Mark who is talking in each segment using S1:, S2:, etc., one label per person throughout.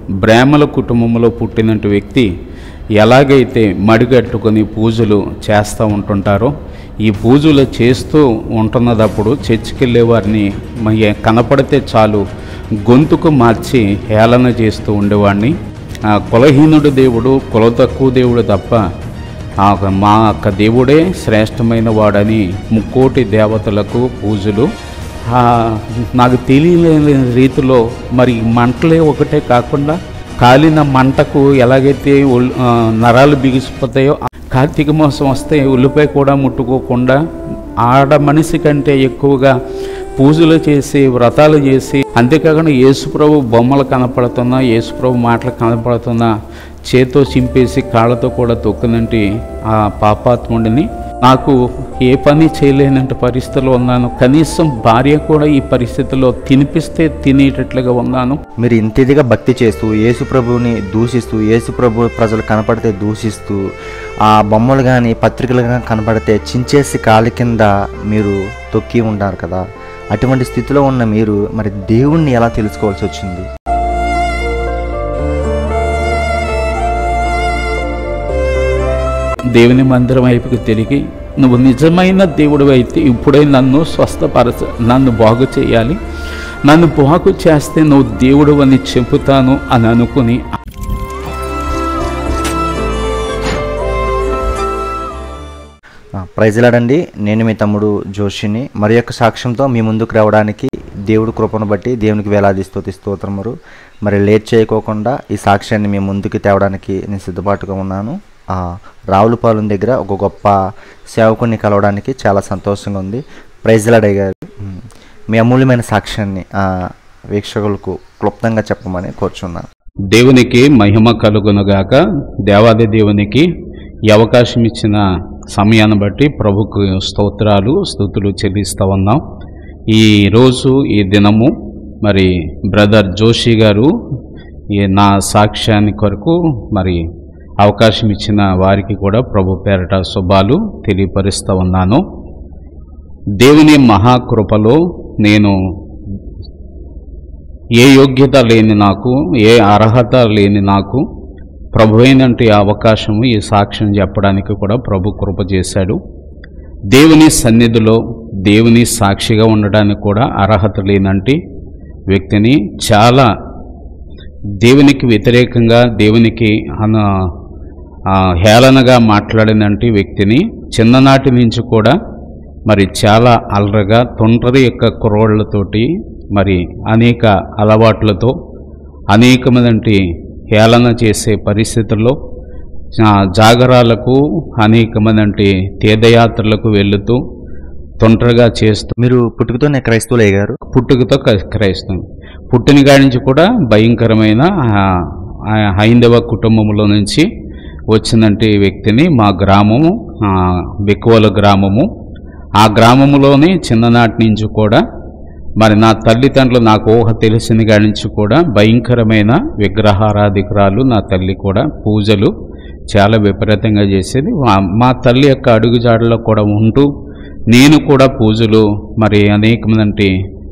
S1: బ్రాహ్మల కుటుంబంలో పుట్టినట్టు వ్యక్తి ఎలాగైతే మడిగట్టుకొని పూజలు చేస్తూ ఉంటుంటారో ఈ పూజలు చేస్తూ ఉంటున్నదప్పుడు చర్చికి వెళ్ళే వారిని మ- కనపడితే చాలు గొంతుకు మార్చి హేళన చేస్తూ ఉండేవాడిని ఆ కులహీనుడు దేవుడు కుల తక్కువ దేవుడు తప్ప ఆ యొక్క మా యొక్క దేవుడే శ్రేష్టమైన వాడని ముక్కోటి దేవతలకు పూజలు ఆ, నాకు తెలియలేని రీతిలో మరి మంటలే ఒకటే కాకుండా కాలిన మంటకు ఎలాగైతే ఒల్- ఆ, నరాలు బిగిసిపోతాయో కార్తీక మాసం వస్తే ఉల్లిపాయ కూడా ముట్టుకోకుండా ఆడ మనిషి కంటే ఎక్కువగా పూజలు చేసి వ్రతాలు చేసి అంతేకాకుండా యేసుప్రభు బొమ్మలు కనపడుతున్నా యేసుప్రభు మాటలు కనపడుతున్నా చేతో చింపేసి కాళ్ళతో కూడా తొక్కునంటి ఆ పాపాత్ముడిని నాకు ఏ పని చేయలేనంత పరిస్థితిలో ఉన్నాను కనీసం భార్య కూడా ఈ పరిస్థితిలో తినిపిస్తే తినేటట్లుగా ఉన్నాను
S2: మీరు ఇంత ఇదిగా భక్తి చేస్తూ యేసు ప్రభువుని దూషిస్తూ యేసు ప్రభు ప్రజలు కనపడితే దూషిస్తూ ఆ బొమ్మలు కానీ పత్రికలు కానీ కనపడితే చించేసి కాలి కింద మీరు తొక్కి ఉంటారు కదా అటువంటి స్థితిలో ఉన్న మీరు మరి దేవుణ్ణి ఎలా తెలుసుకోవాల్సి వచ్చింది
S1: దేవుని మందిరం వైపుకి తిరిగి నువ్వు నిజమైన దేవుడు అయితే ఇప్పుడే నన్ను స్వస్థపరచ నన్ను బాగు చేయాలి నన్ను బాగు చేస్తే నువ్వు దేవుడు అని చెబుతాను అని అనుకుని
S2: ప్రైజ్లాడండి నేను మీ తమ్ముడు జోషిని మరి యొక్క సాక్ష్యంతో మీ ముందుకు రావడానికి దేవుడు కృపను బట్టి దేవునికి వేలాది స్తుతి స్తోత్రములు మరి లేట్ చేయకోకుండా ఈ సాక్ష్యాన్ని మీ ముందుకు తేవడానికి నేను సిద్ధపాటుగా ఉన్నాను ఆ, రావులపాలెం దగ్గర ఒక గొప్ప సేవకుని కలవడానికి చాలా సంతోషంగా ఉంది ప్రైజ్లాడయ్య గారు ఉమ్, మీ అమూల్యమైన సాక్ష్యాన్ని ఆ, వీక్షకులకు క్లుప్తంగా చెప్పమని కోరుచున్నాను
S1: దేవునికి మహిమ కలుగునుగాక దేవాది దేవునికి ఈ అవకాశం ఇచ్చిన సమయాన్ని బట్టి ప్రభుకు స్తోత్రాలు స్థుతులు చెల్లిస్తూ ఉన్నాం ఈ రోజు ఈ దినము మరి బ్రదర్ జోషి గారు ఈ నా సాక్ష్యాన్ని కొరకు మరి అవకాశం ఇచ్చిన వారికి కూడా ప్రభు పేరట శుభాలు తెలియపరుస్తూ ఉన్నాను దేవుని మహాకృపలో నేను ఏ యోగ్యత లేని నాకు ఏ అర్హత లేని నాకు ప్రభు అయినంటి అవకాశము ఈ సాక్ష్యం చెప్పడానికి కూడా ప్రభు కృప చేశాడు దేవుని సన్నిధిలో దేవుని సాక్షిగా ఉండడానికి కూడా అర్హత లేనంటి వ్యక్తిని చాలా దేవునికి వ్యతిరేకంగా దేవునికి అన ఆ, హేళనగా మాట్లాడినంటి వ్యక్తిని చిన్ననాటి నుంచి కూడా మరి చాలా అలరగా తొంటరి యొక్క కుర్రోళ్లతోటి మరి అనేక అలవాట్లతో అనేకమంది హేళన చేసే పరిస్థితుల్లో ఆ, జాగరాలకు అనేకమంది తీర్థయాత్రలకు వెళుతూ తొంటరిగా చేస్తూ
S2: మీరు పుట్టుకతోనే క్రైస్తవులయ్య గారు
S1: పుట్టుకతో క- క్రైస్తవం పుట్టిన కాడి నుంచి కూడా భయంకరమైన ఆ, ఆ హైందవ కుటుంబంలో నుంచి వచ్చినటువంటి వ్యక్తిని మా గ్రామము ఆ, బెక్కువల గ్రామము ఆ గ్రామములోనే చిన్ననాటి నుంచి కూడా మరి నా తల్లిదండ్రులు నాకు ఊహ తెలిసిన కాడి నుంచి కూడా భయంకరమైన విగ్రహారాధికురాలు నా తల్లి కూడా పూజలు చాలా విపరీతంగా చేసేది మా- మా తల్లి యొక్క అడుగుజాడలో కూడా ఉంటూ నేను కూడా పూజలు మరి అనేకమంది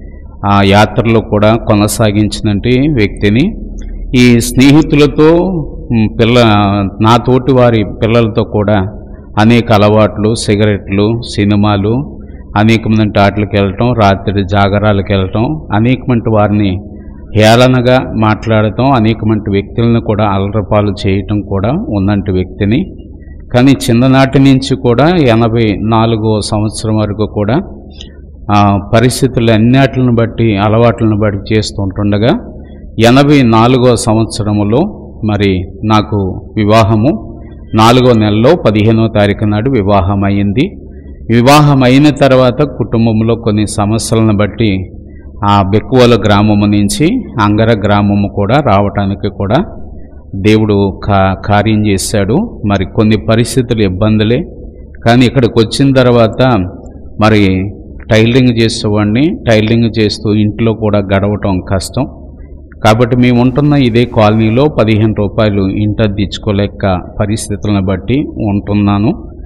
S1: ఆ యాత్రలో కూడా కొనసాగించినటువంటి వ్యక్తిని ఈ స్నేహితులతో మ్, పిల్ల నా తోటి వారి పిల్లలతో కూడా అనేక అలవాట్లు సిగరెట్లు సినిమాలు అనేకమంది ఆటలకు వెళ్ళటం రాత్రి జాగరాలకు వెళ్ళటం అనేకమంటి వారిని హేళనగా మాట్లాడటం అనేకమంటి వ్యక్తులను కూడా అలరపాలు చేయటం కూడా ఉన్నంటి వ్యక్తిని కానీ చిన్ననాటి నుంచి కూడా ఎనభై నాలుగో సంవత్సరం వరకు కూడా ఆ, పరిస్థితులు అన్నిటిని బట్టి అలవాట్లను బట్టి చేస్తుంటుండగా ఎనభై నాలుగో సంవత్సరములో మరి నాకు వివాహము నాలుగో నెలలో పదిహేనో తారీఖు నాడు వివాహం అయింది వివాహం అయిన తర్వాత కుటుంబంలో కొన్ని సమస్యలను బట్టి ఆ బెక్కువల గ్రామము నుంచి అంగర గ్రామము కూడా రావటానికి కూడా దేవుడు కా కార్యం చేశాడు మరి కొన్ని పరిస్థితులు ఇబ్బందులే కానీ ఇక్కడికి వచ్చిన తర్వాత మరి టైలరింగ్ చేసేవాడిని టైలరింగ్ చేస్తూ ఇంట్లో కూడా గడవటం కష్టం కాబట్టి మేము ఉంటున్న ఇదే కాలనీలో పదిహేను రూపాయలు ఇంట తెచ్చుకోలేక పరిస్థితులను బట్టి ఉంటున్నాను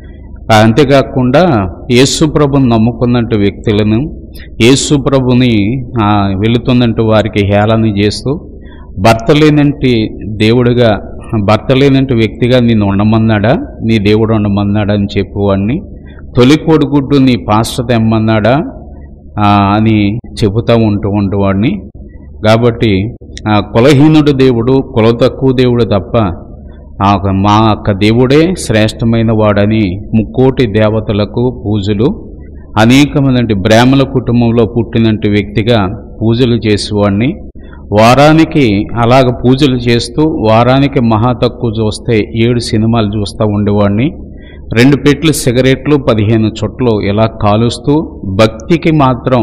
S1: అంతేకాకుండా యేసు ప్రభుని నమ్ముకున్నట్టు వ్యక్తులను యేసు ప్రభుని ఆ, వెళుతున్నట్టు వారికి హేళన చేస్తూ భర్త లేనంటి దేవుడిగా భర్త లేనంటి వ్యక్తిగా నిన్ను ఉండమన్నాడా నీ దేవుడు ఉండమన్నాడా అని చెప్పువాడిని తొలి కోడిగుడ్డు నీ పాస్టర్ తెమ్మన్నాడా ఆ, అని చెబుతూ ఉంటూ ఉండేవాడిని కాబట్టి ఆ, కులహీనుడు దేవుడు కుల తక్కువ దేవుడు తప్ప ఆ యొక్క మా యొక్క దేవుడే శ్రేష్టమైన వాడని ముక్కోటి దేవతలకు పూజలు అనేకమంది బ్రాహ్మణ కుటుంబంలో పుట్టినట్టు వ్యక్తిగా పూజలు చేసేవాడిని వారానికి అలాగ పూజలు చేస్తూ వారానికి మహా తక్కువ చూస్తే ఏడు సినిమాలు చూస్తూ ఉండేవాడిని రెండు పెట్లు సిగరెట్లు పదిహేను చుట్లు ఇలా కాలుస్తూ భక్తికి మాత్రం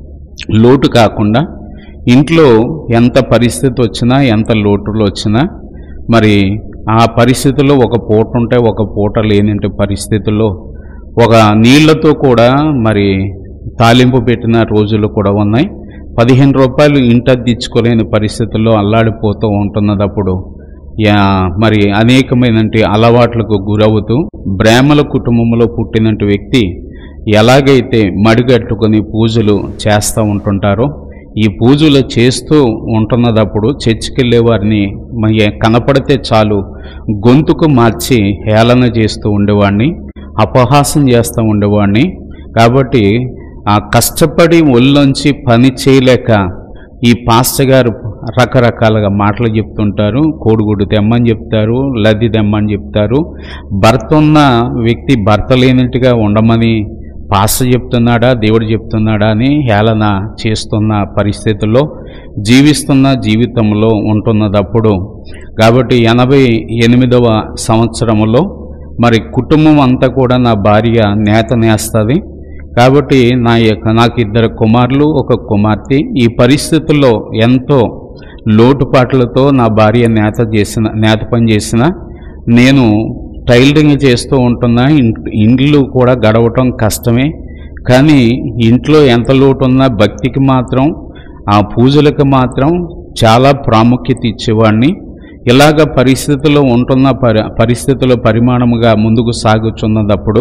S1: లోటు కాకుండా ఇంట్లో ఎంత పరిస్థితి వచ్చినా ఎంత లోటులు వచ్చినా మరి ఆ పరిస్థితుల్లో ఒక పూట ఉంటే ఒక పూట లేనింటి పరిస్థితుల్లో ఒక నీళ్లతో కూడా మరి తాలింపు పెట్టిన రోజులు కూడా ఉన్నాయి పదిహేను రూపాయలు ఇంటద్దిచ్చుకోలేని పరిస్థితుల్లో అల్లాడిపోతూ ఉంటున్నదప్పుడు యా మరి అనేకమైనటువంటి అలవాట్లకు గురవుతూ బ్రాహ్మణ కుటుంబంలో పుట్టినట్టు వ్యక్తి ఎలాగైతే మడిగట్టుకొని పూజలు చేస్తూ ఉంటుంటారో ఈ పూజలు చేస్తూ ఉంటున్నదప్పుడు చర్చికి వెళ్ళే వారిని మ- కనపడితే చాలు గొంతుకు మార్చి హేళన చేస్తూ ఉండేవాడిని అపహాసం చేస్తూ ఉండేవాడిని కాబట్టి ఆ కష్టపడి ఒళ్ళొంచి పని చేయలేక ఈ పాస్టర్ గారు రకరకాలుగా మాటలు చెప్తుంటారు కోడిగుడ్డు తెమ్మని చెప్తారు లద్ది తెమ్మని చెప్తారు భర్త ఉన్న వ్యక్తి భర్త లేనట్టుగా ఉండమని పాస్టర్ చెప్తున్నాడా దేవుడు చెప్తున్నాడా అని హేళన చేస్తున్న పరిస్థితుల్లో జీవిస్తున్న జీవితంలో ఉంటున్నదప్పుడు కాబట్టి ఎనభై ఎనిమిదవ సంవత్సరములో మరి కుటుంబం అంతా కూడా నా భార్య నేత నేస్తుంది కాబట్టి నా యొక్క నాకు ఇద్దరు కుమారులు ఒక కుమార్తె ఈ పరిస్థితుల్లో ఎంతో లోటుపాట్లతో నా భార్య నేత చేసిన నేత పని చేసిన నేను టైలరింగ్ చేస్తూ ఉంటున్నా ఇంట్- ఇండ్లు కూడా గడవటం కష్టమే కానీ ఇంట్లో ఎంత లోటు ఉన్నా భక్తికి మాత్రం ఆ పూజలకు మాత్రం చాలా ప్రాముఖ్యత ఇచ్చేవాడిని ఇలాగ పరిస్థితుల్లో ఉంటున్న పరి పరిస్థితుల పరిమాణముగా ముందుకు సాగుతున్నదప్పుడు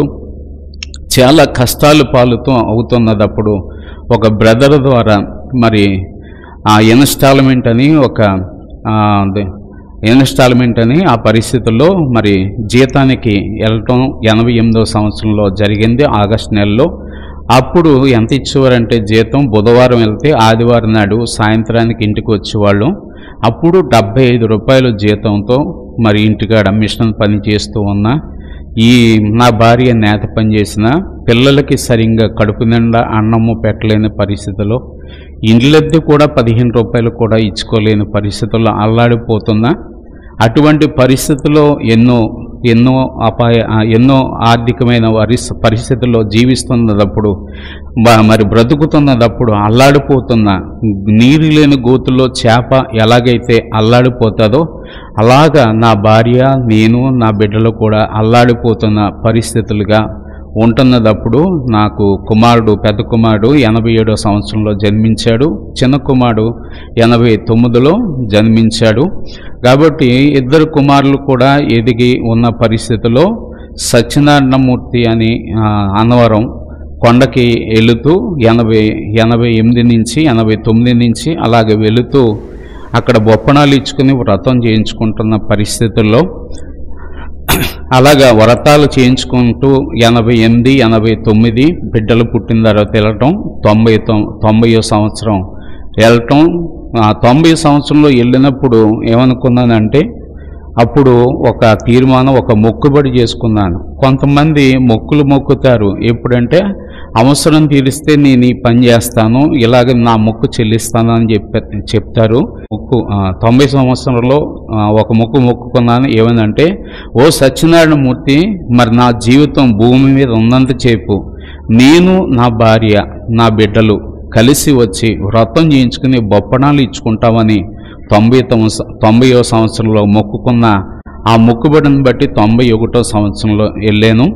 S1: చాలా కష్టాలు పాలుతూ అవుతున్నదప్పుడు ఒక బ్రదర్ ద్వారా మరి ఆ ఇన్స్టాల్మెంట్ అని ఒక ఆ, అదే, ఇన్స్టాల్మెంట్ అని ఆ పరిస్థితుల్లో మరి జీతానికి వెళ్ళటం ఎనభై ఎనిమిదో సంవత్సరంలో జరిగింది ఆగస్ట్ నెలలో అప్పుడు ఎంత ఇచ్చేవారంటే జీతం బుధవారం వెళ్తే ఆదివారం నాడు సాయంత్రానికి ఇంటికి వచ్చేవాళ్ళు అప్పుడు డెబ్బై ఐదు రూపాయలు జీతంతో మరి ఇంటికాడ మిషన్ పని చేస్తూ ఉన్నా ఈ నా భార్య నేత పని చేసిన పిల్లలకి సరిగ్గా కడుపు నిండా అన్నము పెట్టలేని పరిస్థితిలో ఇండ్లద్దె కూడా పదిహేను రూపాయలు కూడా ఇచ్చుకోలేని పరిస్థితుల్లో అల్లాడిపోతున్నా అటువంటి పరిస్థితుల్లో ఎన్నో ఎన్నో అపాయ ఆ, ఎన్నో ఆర్థికమైన వరిస్ పరిస్థితుల్లో జీవిస్తున్నదప్పుడు మ- మరి బ్రతుకుతున్నదప్పుడు అల్లాడిపోతున్న నీరు లేని గోతుల్లో చేప ఎలాగైతే అల్లాడిపోతుందో అలాగా నా భార్య నేను నా బిడ్డలు కూడా అల్లాడిపోతున్న పరిస్థితులుగా ఉంటున్నదప్పుడు నాకు కుమారుడు పెద్ద కుమారుడు ఎనభై ఏడో సంవత్సరంలో జన్మించాడు చిన్న కుమారుడు ఎనభై తొమ్మిదిలో జన్మించాడు కాబట్టి ఇద్దరు కుమారులు కూడా ఎదిగి ఉన్న పరిస్థితిలో సత్యనారాయణమూర్తి అని ఆ, అన్నవరం కొండకి వెళుతూ ఎనభై ఎనభై ఎనిమిది నుంచి ఎనభై తొమ్మిది నుంచి అలాగే వెళుతూ అక్కడ బొప్పణాలు ఇచ్చుకుని వ్రతం చేయించుకుంటున్న పరిస్థితుల్లో అలాగా వ్రతాలు చేయించుకుంటూ ఎనభై ఎనిమిది ఎనభై తొమ్మిది బిడ్డలు పుట్టిన తర్వాత వెళ్ళటం తొంభై తొమ్ తొంభైయో సంవత్సరం వెళ్ళటం ఆ తొంభై సంవత్సరంలో వెళ్ళినప్పుడు ఏమనుకున్నానంటే అప్పుడు ఒక తీర్మానం ఒక మొక్కుబడి చేసుకున్నాను కొంతమంది మొక్కులు మొక్కుతారు ఎప్పుడంటే అవసరం తీరిస్తే నేను ఈ పని చేస్తాను ఇలాగ నా మొక్కు చెల్లిస్తాను అని చెప్ప చెప్తారు మొక్కు ఆ, తొంభై సంవత్సరంలో ఆ, ఒక మొక్కు మొక్కుకున్నాను ఏమనంటే ఓ సత్యనారాయణ మూర్తి మరి నా జీవితం భూమి మీద ఉన్నంత చేపు నేను నా భార్య నా బిడ్డలు కలిసి వచ్చి వ్రతం చేయించుకుని బొప్పణాలు ఇచ్చుకుంటామని తొంభై తొమ్మిది తొంభైవ సంవత్సరంలో మొక్కుకున్న ఆ మొక్కుబడిని బట్టి తొంభై ఒకటో సంవత్సరంలో వెళ్ళాను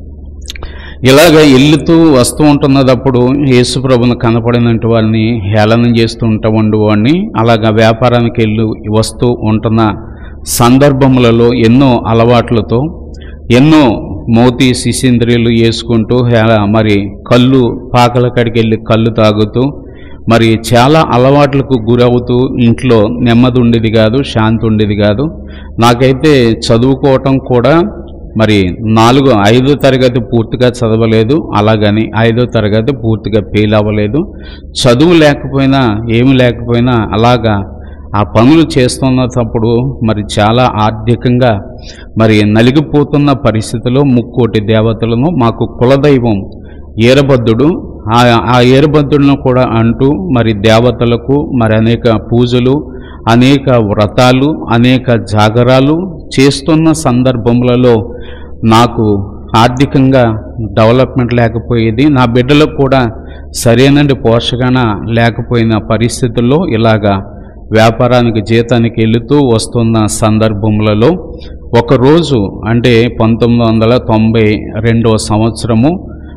S1: ఇలాగ వెళ్తూ వస్తూ ఉంటున్నదప్పుడు యేసుప్రభుని కనపడినట్టు వారిని హేళన చేస్తూ ఉంటా ఉండేవాడిని అలాగా వ్యాపారానికి వెళ్ళి వస్తూ ఉంటున్న సందర్భములలో ఎన్నో అలవాట్లతో ఎన్నో మోతి శిశీంద్రియులు వేసుకుంటూ హేళ మరి కళ్ళు పాకల కాడికి వెళ్ళి కళ్ళు తాగుతూ మరి చాలా అలవాట్లకు గురవుతూ ఇంట్లో నెమ్మది ఉండేది కాదు శాంతి ఉండేది కాదు నాకైతే చదువుకోవటం కూడా మరి నాలుగు ఐదో తరగతి పూర్తిగా చదవలేదు అలాగని ఐదో తరగతి పూర్తిగా ఫెయిల్ అవ్వలేదు చదువు లేకపోయినా ఏమి లేకపోయినా అలాగా ఆ పనులు చేస్తున్నప్పుడు మరి చాలా ఆర్థికంగా మరి నలిగిపోతున్న పరిస్థితిలో ముక్కోటి దేవతలను మాకు కులదైవం ఈరబద్ధుడు ఆ ఆ ఈరబద్ధులను కూడా అంటూ మరి దేవతలకు మరి అనేక పూజలు అనేక వ్రతాలు అనేక జాగరాలు చేస్తున్న సందర్భములలో నాకు ఆర్థికంగా డెవలప్మెంట్ లేకపోయేది నా బిడ్డలకు కూడా సరైన పోషణ లేకపోయిన పరిస్థితుల్లో ఇలాగా వ్యాపారానికి జీతానికి వెళుతూ వస్తున్న సందర్భములలో ఒకరోజు అంటే పంతొమ్మిది వందల తొంభై రెండవ సంవత్సరము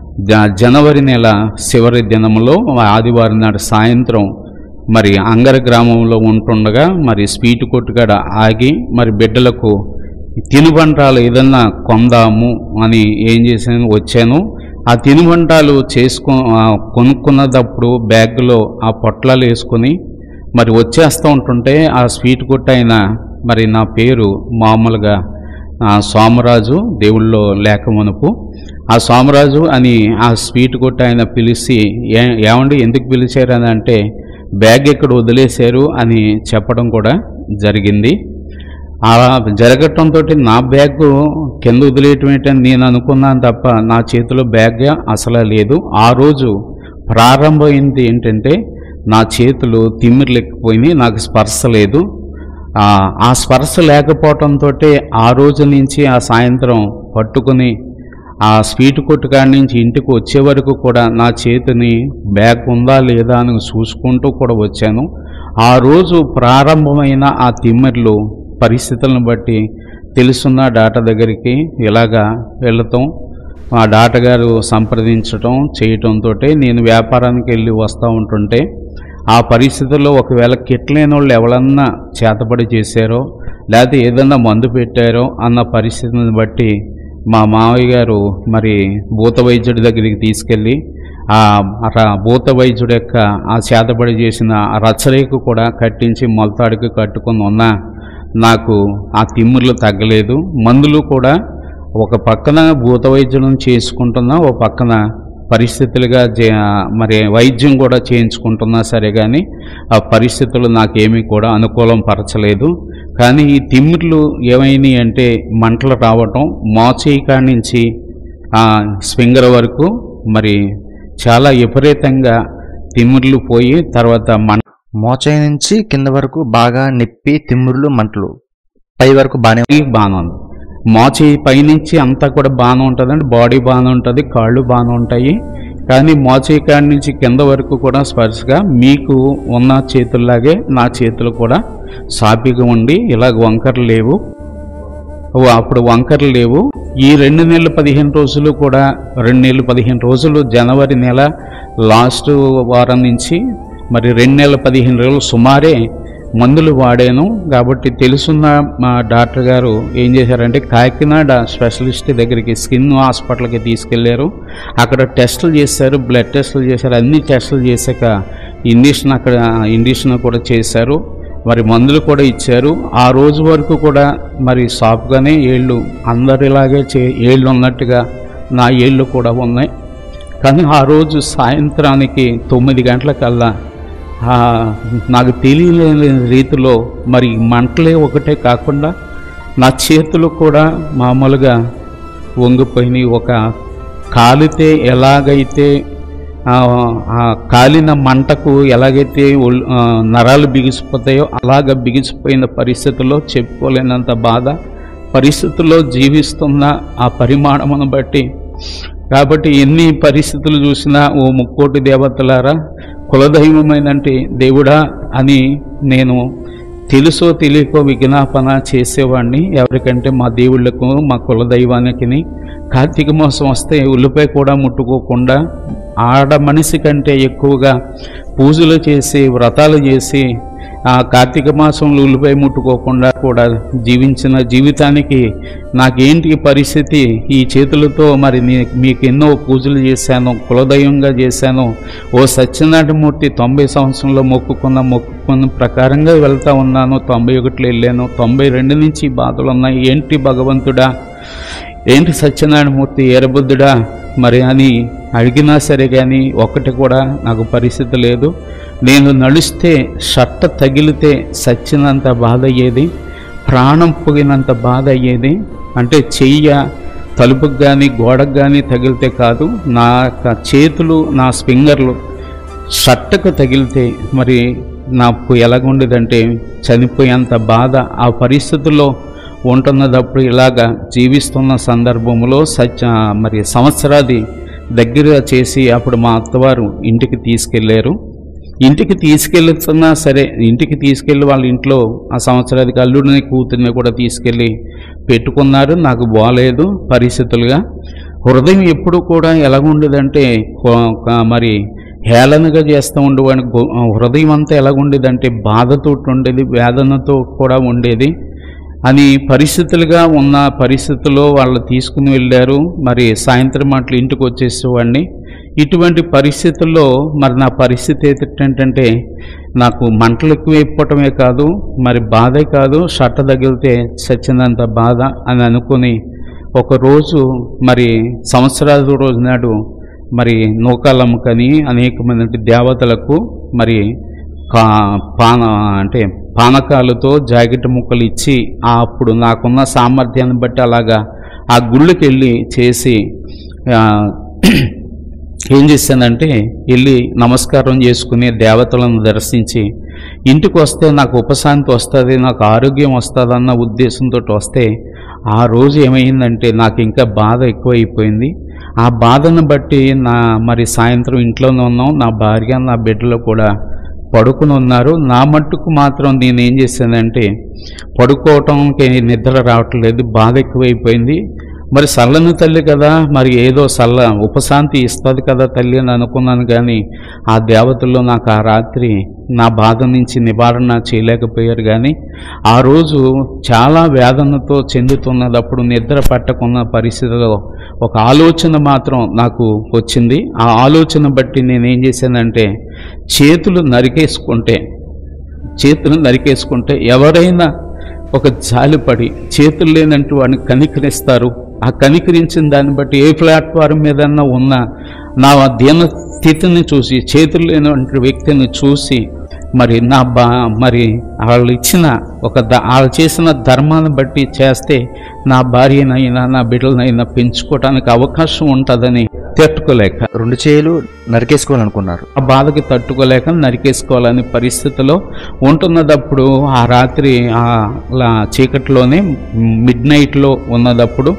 S1: జ- జనవరి నెల చివరి దినములో ఆదివారం నాడు సాయంత్రం మరి అంగర గ్రామంలో ఉంటుండగా మరి స్వీట్ కొట్టుకాడ ఆగి మరి బిడ్డలకు తినుబంటాలు ఏదన్నా కొందాము అని ఏం చేశాను వచ్చాను ఆ తినుబంటాలు చేసుకో ఆ, కొనుక్కున్నప్పుడు బ్యాగ్లో ఆ పొట్లాలు వేసుకొని మరి వచ్చేస్తూ ఉంటుంటే ఆ స్వీట్ కొట్టు అయిన మరి నా పేరు మామూలుగా ఆ, సోమరాజు దేవుళ్ళో లేక మునుపు ఆ సోమరాజు అని ఆ స్వీట్ కొట్టు ఆయన పిలిచి ఏ ఏమండి ఎందుకు పిలిచారు అని అంటే బ్యాగ్ ఎక్కడ వదిలేశారు అని చెప్పడం కూడా జరిగింది అలా జరగటంతో నా బ్యాగ్ కింద వదిలేయటం ఏంటని నేను అనుకున్నాను తప్ప నా చేతిలో బ్యాగ్ అసలు లేదు ఆ రోజు ప్రారంభమైంది ఏంటంటే నా చేతులు తిమ్మిర్లు ఎక్కిపోయినాయి నాకు స్పర్శ లేదు ఆ, ఆ స్పర్శ లేకపోవటంతో ఆ రోజు నుంచి ఆ సాయంత్రం పట్టుకుని ఆ స్వీట్ కొట్టు కాడి నుంచి ఇంటికి వచ్చే వరకు కూడా నా చేతిని బ్యాగ్ ఉందా లేదా అని చూసుకుంటూ కూడా వచ్చాను ఆ రోజు ప్రారంభమైన ఆ తిమ్మిర్లు పరిస్థితులను బట్టి తెలుసున్న డాటా దగ్గరికి ఇలాగా వెళతాం ఆ డాటా గారు సంప్రదించటం చేయటంతో నేను వ్యాపారానికి వెళ్ళి వస్తూ ఉంటుంటే ఆ పరిస్థితుల్లో ఒకవేళ కిట్లేని వాళ్ళు ఎవరన్నా చేతబడి చేశారో లేకపోతే ఏదన్నా మందు పెట్టారో అన్న పరిస్థితిని బట్టి మా మావయ్య గారు మరి భూత వైద్యుడి దగ్గరికి తీసుకెళ్ళి ఆ ర- భూత వైద్యుడి యొక్క ఆ చేతబడి చేసిన ఆ రచ్చరేకు కూడా కట్టించి మొలతాడికి కట్టుకొని ఉన్నా నాకు ఆ తిమ్ముర్లు తగ్గలేదు మందులు కూడా ఒక పక్కన భూత వైద్యం చేసుకుంటున్నా ఒక పక్కన పరిస్థితులుగా జే- మరి వైద్యం కూడా చేయించుకుంటున్నా సరే కానీ ఆ పరిస్థితులు నాకేమీ కూడా అనుకూలం పరచలేదు కానీ ఈ తిమ్మిర్లు ఏమైనాయి అంటే మంటలు రావటం మోచేయి కాడి నుంచి ఆ స్వింగర్ వరకు మరి చాలా విపరీతంగా తిమ్మిర్లు పోయి తర్వాత మంట
S2: మోచేయి నుంచి కింద వరకు బాగా నొప్పి తిమ్మురులు మంటలు పై వరకు బాగానే
S1: ఈ బాగానే ఉంది మోచేయి పైనుంచి అంతా కూడా బాగానే ఉంటుందండి బాడీ బాగానే ఉంటుంది కాళ్ళు బాగానే ఉంటాయి కానీ మోచేయి కాడి నుంచి కింద వరకు కూడా స్పర్శగా మీకు ఉన్న చేతుల్లాగే నా చేతులు కూడా సాపిగా ఉండి ఇలాగ వంకరలు లేవు ఓ అప్పుడు వంకరలు లేవు ఈ రెండు నెలలు పదిహేను రోజులు కూడా రెండు నెలలు పదిహేను రోజులు జనవరి నెల లాస్ట్ వారం నుంచి మరి రెండు నెలల పదిహేను రోజులు సుమారే మందులు వాడాను కాబట్టి తెలుసున్న మా డాక్టర్ గారు ఏం చేశారంటే కాకినాడ స్పెషలిస్ట్ దగ్గరికి స్కిన్ హాస్పిటల్కి తీసుకెళ్లారు అక్కడ టెస్టులు చేశారు బ్లడ్ టెస్టులు చేశారు అన్ని టెస్టులు చేశాక ఇండిషన్ అక్కడ ఇండిషన్ కూడా చేశారు మరి మందులు కూడా ఇచ్చారు ఆ రోజు వరకు కూడా మరి సాఫ్గానే ఏళ్ళు అందరిలాగే చే ఏళ్ళు ఉన్నట్టుగా నా ఏళ్ళు కూడా ఉన్నాయి కానీ ఆ రోజు సాయంత్రానికి తొమ్మిది గంటలకల్లా ఆ, నాకు తెలియలేని రీతిలో మరి మంటలే ఒకటే కాకుండా నా చేతులు కూడా మామూలుగా వంగిపోయినాయి ఒక కాలితే ఎలాగైతే ఆ, ఆ కాలిన మంటకు ఎలాగైతే ఒల్- ఆ, నరాలు బిగిసిపోతాయో అలాగ బిగిసిపోయిన పరిస్థితుల్లో చెప్పుకోలేనంత బాధ పరిస్థితుల్లో జీవిస్తున్న ఆ పరిమాణమును బట్టి కాబట్టి ఎన్ని పరిస్థితులు చూసినా ఓ ముక్కోటి దేవతలారా కులదైవమైనంటే దేవుడా అని నేను తెలుసో తెలియకో విజ్ఞాపన చేసేవాడిని ఎవరికంటే మా దేవుళ్ళకు మా కులదైవానికి కార్తీక మాసం వస్తే ఉల్లిపాయ కూడా ముట్టుకోకుండా ఆడ మనిషి కంటే ఎక్కువగా పూజలు చేసి వ్రతాలు చేసి ఆ కార్తీక మాసంలో ఉల్లిపాయ ముట్టుకోకుండా కూడా జీవించిన జీవితానికి నాకేంటి ఈ పరిస్థితి ఈ చేతులతో మరి నీ- మీకు ఎన్నో పూజలు చేశాను కులదైవంగా చేశాను ఓ సత్యనారాయణమూర్తి తొంభై సంవత్సరంలో మొక్కుకున్న మొక్కుకున్న ప్రకారంగా వెళ్తా ఉన్నాను తొంభై ఒకటిలో వెళ్ళాను తొంభై రెండు నుంచి ఈ బాధలు ఉన్నాయి ఏంటి భగవంతుడా ఏంటి సత్యనారాయణమూర్తి ఎరబుద్ధుడా మరి అని అడిగినా సరే కానీ ఒక్కటి కూడా నాకు పరిస్థితి లేదు నేను నడిస్తే షట్ట తగిలితే సచ్చినంత బాధ అయ్యేది ప్రాణం పోగినంత బాధ అయ్యేది అంటే చెయ్య తలుపుకు కానీ గోడకు కానీ తగిలితే కాదు నా యొక్క చేతులు నా స్పింగర్లు షట్టకు తగిలితే మరి నాకు ఎలాగుండేదంటే చనిపోయేంత బాధ ఆ పరిస్థితుల్లో ఉంటున్నదప్పుడు ఇలాగా జీవిస్తున్న సందర్భంలో సత్య మరి సంవత్సరాది దగ్గర చేసి అప్పుడు మా అత్తవారు ఇంటికి తీసుకెళ్ళారు ఇంటికి తీసుకెళ్తున్నా సరే ఇంటికి తీసుకెళ్ళి వాళ్ళ ఇంట్లో ఆ సంవత్సరాదికి అల్లుడిని కూతుర్ని కూడా తీసుకెళ్ళి పెట్టుకున్నారు నాకు బాగాలేదు పరిస్థితులుగా హృదయం ఎప్పుడు కూడా ఎలాగుండేదంటే కొ- క- మరి హేళనగా చేస్తూ ఉండేవాడిని గో- హృదయం అంతా ఎలాగుండేదంటే బాధతో ఉండేది వేదనతో కూడా ఉండేది అని పరిస్థితులుగా ఉన్న పరిస్థితుల్లో వాళ్ళు తీసుకుని వెళ్ళారు మరి సాయంత్రం అట్లా ఇంటికి వచ్చేసేవాడిని ఇటువంటి పరిస్థితుల్లో మరి నా పరిస్థితి ఏంటంటే నాకు మంటలు ఎక్కువైపోవటమే కాదు మరి బాధే కాదు షట్ట తగిలితే చచ్చినంత బాధ అని అనుకుని ఒకరోజు మరి సంవత్సరాల రోజు నాడు మరి నూకాలమ్మకని అనేకమైన దేవతలకు మరి కా పాన అంటే పానకాలతో జాకెట్ ముక్కలు ఇచ్చి ఆ అప్పుడు నాకున్న సామర్థ్యాన్ని బట్టి అలాగా ఆ గుళ్ళకి వెళ్ళి చేసి ఆ, ఏం చేశానంటే వెళ్ళి నమస్కారం చేసుకుని దేవతలను దర్శించి ఇంటికి వస్తే నాకు ఉపశాంతి వస్తుంది నాకు ఆరోగ్యం వస్తుంది అన్న ఉద్దేశంతో వస్తే ఆ రోజు ఏమైందంటే నాకు ఇంకా బాధ ఎక్కువైపోయింది ఆ బాధను బట్టి నా మరి సాయంత్రం ఇంట్లోనే ఉన్నాం నా భార్య నా బిడ్డలు కూడా పడుకుని ఉన్నారు నా మట్టుకు మాత్రం నేను ఏం చేశానంటే పడుకోవటంకి నిద్ర రావట్లేదు బాధ ఎక్కువైపోయింది మరి చల్లని తల్లి కదా మరి ఏదో చల్ల ఉపశాంతి ఇస్తుంది కదా తల్లి అని అనుకున్నాను కానీ ఆ దేవతల్లో నాకు ఆ రాత్రి నా బాధ నుంచి నివారణ చేయలేకపోయారు కానీ ఆ రోజు చాలా వేదనతో చెందుతున్నదప్పుడు నిద్ర పట్టకున్న పరిస్థితిలో ఒక ఆలోచన మాత్రం నాకు వచ్చింది ఆ ఆలోచన బట్టి నేను ఏం చేశానంటే చేతులు నరికేసుకుంటే చేతులు నరికేసుకుంటే ఎవరైనా ఒక జాలిపడి చేతులు లేనంటూ వాడిని కనికరిస్తారు ఆ కనికరించిన దాన్ని బట్టి ఏ ప్లాట్ఫారం మీదన్నా ఉన్న నా దీన స్థితిని చూసి చేతులు లేనటువంటి వ్యక్తిని చూసి మరి నా బా మరి వాళ్ళు ఇచ్చిన ఒక ద వాళ్ళు చేసిన ధర్మాన్ని బట్టి చేస్తే నా భార్యనైనా నా బిడ్డలనైనా పెంచుకోవడానికి అవకాశం ఉంటుందని తట్టుకోలేక
S2: రెండు చేతులు నరికేసుకోవాలనుకున్నారు
S1: ఆ బాధకి తట్టుకోలేక నరికేసుకోవాలని పరిస్థితిలో ఉంటున్నదప్పుడు ఆ రాత్రి ఆ అలా చీకటిలోనే మిడ్ నైట్లో ఉన్నదప్పుడు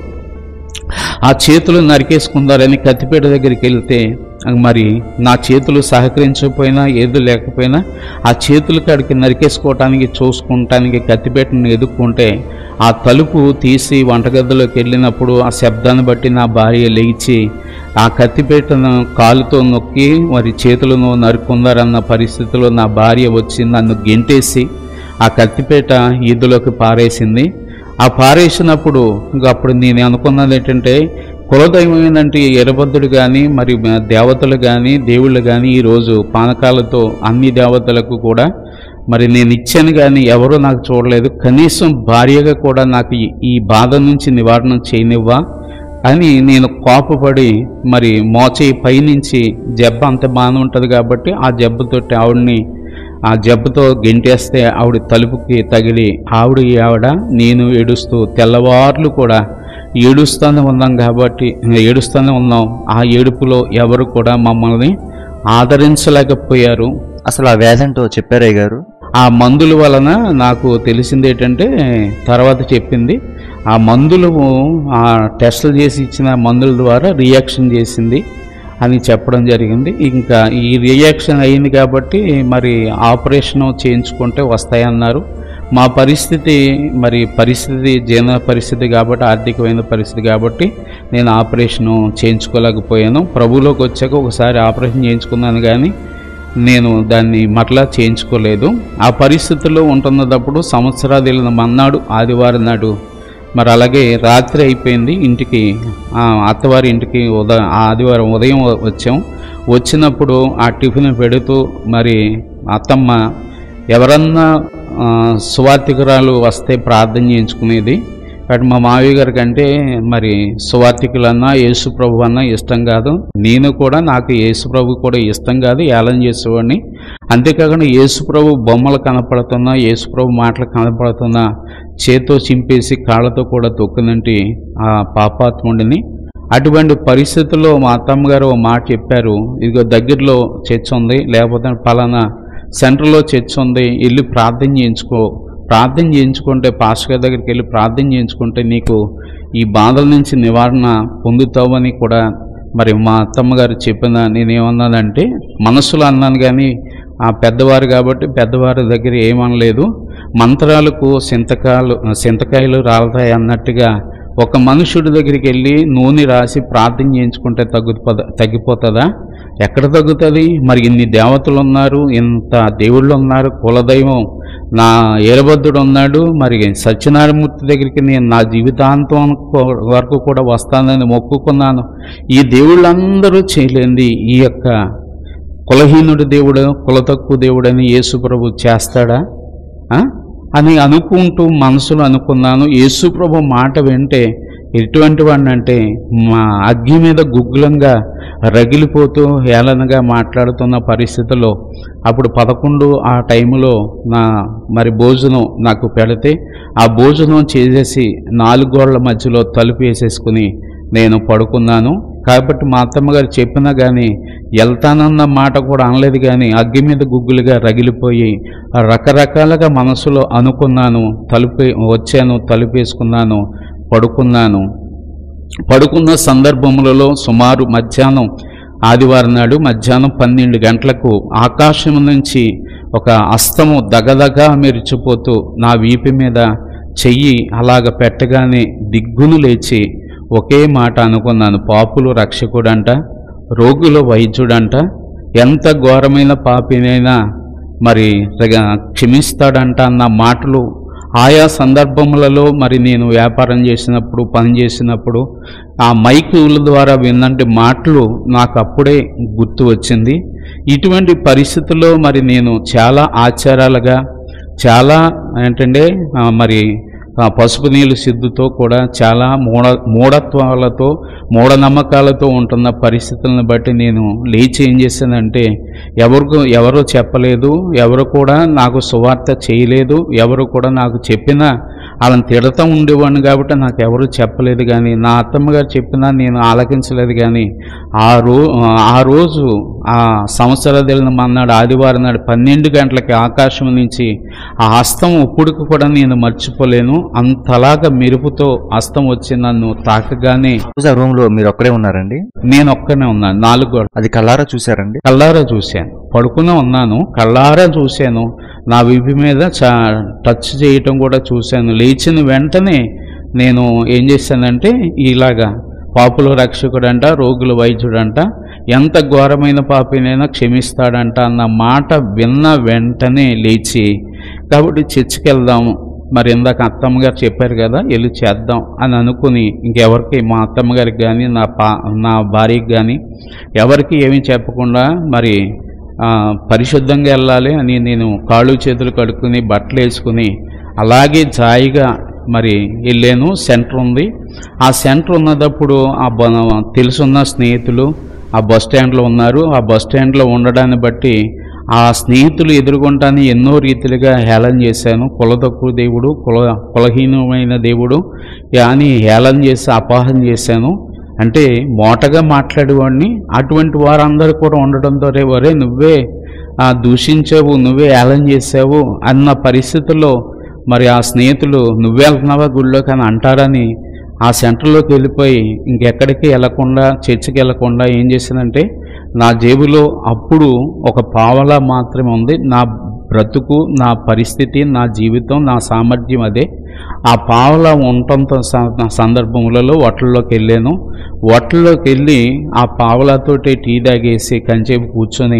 S1: ఆ చేతులు నరికేసుకుందారని కత్తిపేట దగ్గరికి వెళ్తే మరి నా చేతులు సహకరించకపోయినా ఏదో లేకపోయినా ఆ చేతులు కాడికి నరికేసుకోవటానికి చూసుకుంటానికి కత్తిపేటను ఎదుక్కుంటే ఆ తలుపు తీసి వంటగదిలోకి వెళ్ళినప్పుడు ఆ శబ్దాన్ని బట్టి నా భార్య లేచి ఆ కత్తిపేటను కాలుతో నొక్కి మరి చేతులను నరుక్కుందారన్న పరిస్థితిలో నా భార్య వచ్చి నన్ను గెంటేసి ఆ కత్తిపేట ఈదులోకి పారేసింది ఆ పారేసినప్పుడు ఇంక అప్పుడు నేను అనుకున్నది ఏంటంటే కులదైవం ఏంటంటే ఎరబద్దుడు కానీ మరి దేవతలు కానీ దేవుళ్ళు కానీ ఈరోజు పానకాలతో అన్ని దేవతలకు కూడా మరి నేను ఇచ్చాను కానీ ఎవరూ నాకు చూడలేదు కనీసం భార్యగా కూడా నాకు ఈ- ఈ బాధ నుంచి నివారణ చేయనివ్వా అని నేను కోపపడి మరి మోచేయి పైనుంచి జబ్బ అంత బాగానే ఉంటుంది కాబట్టి ఆ జబ్బతోటి ఆవిడ్ని ఆ జబ్బతో గెంటేస్తే ఆవిడ తలుపుకి తగిలి ఆవిడ ఈ ఆవిడ నేను ఏడుస్తూ తెల్లవార్లు కూడా ఏడుస్తూనే ఉన్నాం కాబట్టి ఏడుస్తూనే ఉన్నాం ఆ ఏడుపులో ఎవరు కూడా మమ్మల్ని ఆదరించలేకపోయారు
S2: అసలు ఆ వ్యాధి అంటూ చెప్పారే గారు
S1: ఆ మందుల వలన నాకు తెలిసింది ఏంటంటే తర్వాత చెప్పింది ఆ మందులు ఆ టెస్టులు చేసి ఇచ్చిన మందుల ద్వారా రియాక్షన్ చేసింది అని చెప్పడం జరిగింది ఇంకా ఈ రియాక్షన్ అయింది కాబట్టి మరి ఆపరేషన్ చేయించుకుంటే వస్తాయన్నారు మా పరిస్థితి మరి పరిస్థితి జీవన పరిస్థితి కాబట్టి ఆర్థికమైన పరిస్థితి కాబట్టి నేను ఆపరేషను చేయించుకోలేకపోయాను ప్రభులోకి వచ్చాక ఒకసారి ఆపరేషన్ చేయించుకున్నాను కానీ నేను దాన్ని మరలా చేయించుకోలేదు ఆ పరిస్థితుల్లో ఉంటున్నప్పుడు సంవత్సరాది మన్నాడు ఆదివారం నాడు మరి అలాగే రాత్రి అయిపోయింది ఇంటికి ఆ, అత్తవారి ఇంటికి ఉద ఆదివారం ఉదయం వచ్చాం వచ్చినప్పుడు ఆ టిఫిన్ పెడుతూ మరి అత్తమ్మ ఎవరన్నా ఆ, సువార్థికురాలు వస్తే ప్రార్థన చేయించుకునేది బట్ మా మావయ్య గారి కంటే మరి సువార్థికులన్నా యేసు ప్రభు అన్నా ఇష్టం కాదు నేను కూడా నాకు యేసు ప్రభు కూడా ఇష్టం కాదు ఏలం చేసేవాడిని అంతేకాకుండా యేసు ప్రభు బొమ్మలు కనపడుతున్నా యేసు ప్రభు మాటలు కనపడుతున్నా చేతో చింపేసి కాళ్ళతో కూడా తొక్కునంటి ఆ పాపాత్ముడిని అటువంటి పరిస్థితుల్లో మా అత్తమ్మ గారు ఓ మాట చెప్పారు ఇదిగో దగ్గరలో చర్చ్ ఉంది లేకపోతే పలానా సెంటర్లో చర్చ్ ఉంది వెళ్ళి ప్రార్థన చేయించుకో ప్రార్థన చేయించుకుంటే పాస్టర్ గారి దగ్గరికి వెళ్ళి ప్రార్థన చేయించుకుంటే నీకు ఈ బాధల నుంచి నివారణ పొందుతావని కూడా మరి మా అత్తమ్మ గారు చెప్పిన నేనేమన్నానంటే మనసులో అన్నాను కానీ ఆ పెద్దవారు కాబట్టి పెద్దవారి దగ్గర ఏమనలేదు మంత్రాలకు సింతకాయలు సింతకాయలు రాలతాయి అన్నట్టుగా ఒక మనుషుడి దగ్గరికి వెళ్ళి నూనె రాసి ప్రార్థన చేయించుకుంటే తగ్గుపద తగ్గిపోతుందా ఎక్కడ తగ్గుతుంది మరి ఇన్ని దేవతలు ఉన్నారు ఇంత దేవుళ్ళు ఉన్నారు కులదైవం నా ఏలబద్ధుడు ఉన్నాడు మరి సత్యనారాయణమూర్తి దగ్గరికి నేను నా జీవితాంతం వరకు కూడా వస్తానని మొక్కుకున్నాను ఈ దేవుళ్ళందరూ చేయలేంది ఈ యొక్క కులహీనుడి దేవుడు కుల తక్కువ దేవుడని యేసు ప్రభు చేస్తాడా ఆ? అని అనుకుంటూ మనసులో అనుకున్నాను యేసు ప్రభు మాట వింటే ఎటువంటి వాడిని అంటే మా అగ్గి మీద గుగ్గులంగా రగిలిపోతూ హేళనగా మాట్లాడుతున్న పరిస్థితుల్లో అప్పుడు పదకొండు ఆ టైంలో నా మరి భోజనం నాకు పెడితే ఆ భోజనం చేసేసి నాలుగు గోళ్ల మధ్యలో తలుపు వేసేసుకుని నేను పడుకున్నాను కాబట్టి మా అత్తమ్మ గారు చెప్పినా కానీ వెళ్తానన్న మాట కూడా అనలేదు కానీ అగ్గి మీద గుగ్గులుగా రగిలిపోయి రకరకాలుగా మనసులో అనుకున్నాను తలుపు వచ్చాను తలుపేసుకున్నాను పడుకున్నాను పడుకున్న సందర్భములలో సుమారు మధ్యాహ్నం ఆదివారం నాడు మధ్యాహ్నం పన్నెండు గంటలకు ఆకాశం నుంచి ఒక అస్తము దగదగా మెరిచిపోతూ నా వీపు మీద చెయ్యి అలాగ పెట్టగానే దిగ్గును లేచి ఒకే మాట అనుకున్నాను పాపులు రక్షకుడంట రోగుల వైద్యుడంట ఎంత ఘోరమైన పాపినైనా మరి రగ- క్షమిస్తాడంట అన్న మాటలు ఆయా సందర్భములలో మరి నేను వ్యాపారం చేసినప్పుడు పని చేసినప్పుడు ఆ మైకుల ద్వారా విన్నంటి మాటలు నాకు అప్పుడే గుర్తు వచ్చింది ఇటువంటి పరిస్థితుల్లో మరి నేను చాలా ఆచారాలుగా చాలా ఏంటంటే ఆ, మరి ఆ, పసుపు నీళ్ళు సిద్ధుతో కూడా చాలా మూఢ మూఢత్వాలతో మూఢనమ్మకాలతో ఉంటున్న పరిస్థితులను బట్టి నేను లేచి ఏం చేశానంటే ఎవరికి ఎవరు చెప్పలేదు ఎవరు కూడా నాకు సువార్త చేయలేదు ఎవరు కూడా నాకు చెప్పినా వాళ్ళని తిడతా ఉండేవాడిని కాబట్టి నాకు ఎవరు చెప్పలేదు కానీ నా అత్తమ్మ గారు చెప్పినా నేను ఆలకించలేదు కానీ ఆ రో ఆ రోజు ఆ సంవత్సరాదిన మన్నాడు ఆదివారం నాడు పన్నెండు గంటలకి ఆకాశం నుంచి ఆ హస్తం ఇప్పుడుకు కూడా నేను మర్చిపోలేను అంతలాగా మెరుపుతో హస్తం వచ్చి నన్ను తాకగానే
S2: రోజు ఆ రూమ్ లో మీరు ఒక్కరే ఉన్నారండి
S1: నేను ఒక్కనే ఉన్నాను నాలుగు గోడ
S2: అది కల్లారా చూసారండి
S1: కళ్ళారా చూశాను పడుకునే ఉన్నాను కళ్ళారా చూశాను నా వీపు మీద చా టచ్ చేయటం కూడా చూశాను లేచిన వెంటనే నేను ఏం చేశానంటే ఇలాగా పాపుల రక్షకుడంట రోగుల వైద్యుడంట ఎంత ఘోరమైన పాపినైనా క్షమిస్తాడంట అన్న మాట విన్న వెంటనే లేచి కాబట్టి చర్చికి వెళ్దాము మరి ఇందాక అత్తమ్మ గారు చెప్పారు కదా వెళ్ళి చేద్దాం అని అనుకుని ఇంకెవరికి మా అత్తమ్మ గారికి కానీ నా పా నా భార్యకి కానీ ఎవరికి ఏమీ చెప్పకుండా మరి ఆ, పరిశుద్ధంగా వెళ్ళాలి అని నేను కాళ్ళు చేతులు కడుక్కుని బట్టలు వేసుకుని అలాగే జాయిగా మరి వెళ్ళాను సెంటర్ ఉంది ఆ సెంటర్ ఉన్నదప్పుడు ఆ బ- తెలుసున్న స్నేహితులు ఆ బస్ స్టాండ్లో ఉన్నారు ఆ బస్ స్టాండ్లో ఉండడాన్ని బట్టి ఆ స్నేహితులు ఎదుర్కొంటాన్ని ఎన్నో రీతిలుగా హేళన చేశాను కుల తక్కువ దేవుడు కుల కులహీనమైన దేవుడు అని హేళన చేసి అపహారం చేశాను అంటే మోటగా మాట్లాడేవాడిని అటువంటి వారందరూ కూడా ఉండడంతో రే వరే నువ్వే ఆ, దూషించావు నువ్వే ఏలం చేసావు అన్న పరిస్థితుల్లో మరి ఆ స్నేహితులు నువ్వే వెళ్తున్నావా గుళ్ళోకి అని అంటారని ఆ సెంటర్లోకి వెళ్ళిపోయి ఇంకెక్కడికి వెళ్లకుండా చర్చికి వెళ్లకుండా ఏం చేసిందంటే నా జేబులో అప్పుడు ఒక పావలా మాత్రమే ఉంది నా బ్రతుకు నా పరిస్థితి నా జీవితం నా సామర్థ్యం అదే ఆ పావలా ఉండటంతో స- సందర్భములలో వట్లలోకి వెళ్ళాను వట్లలోకి వెళ్ళి ఆ పావలాతోటి టీ తాగేసి కంచేపు కూర్చొని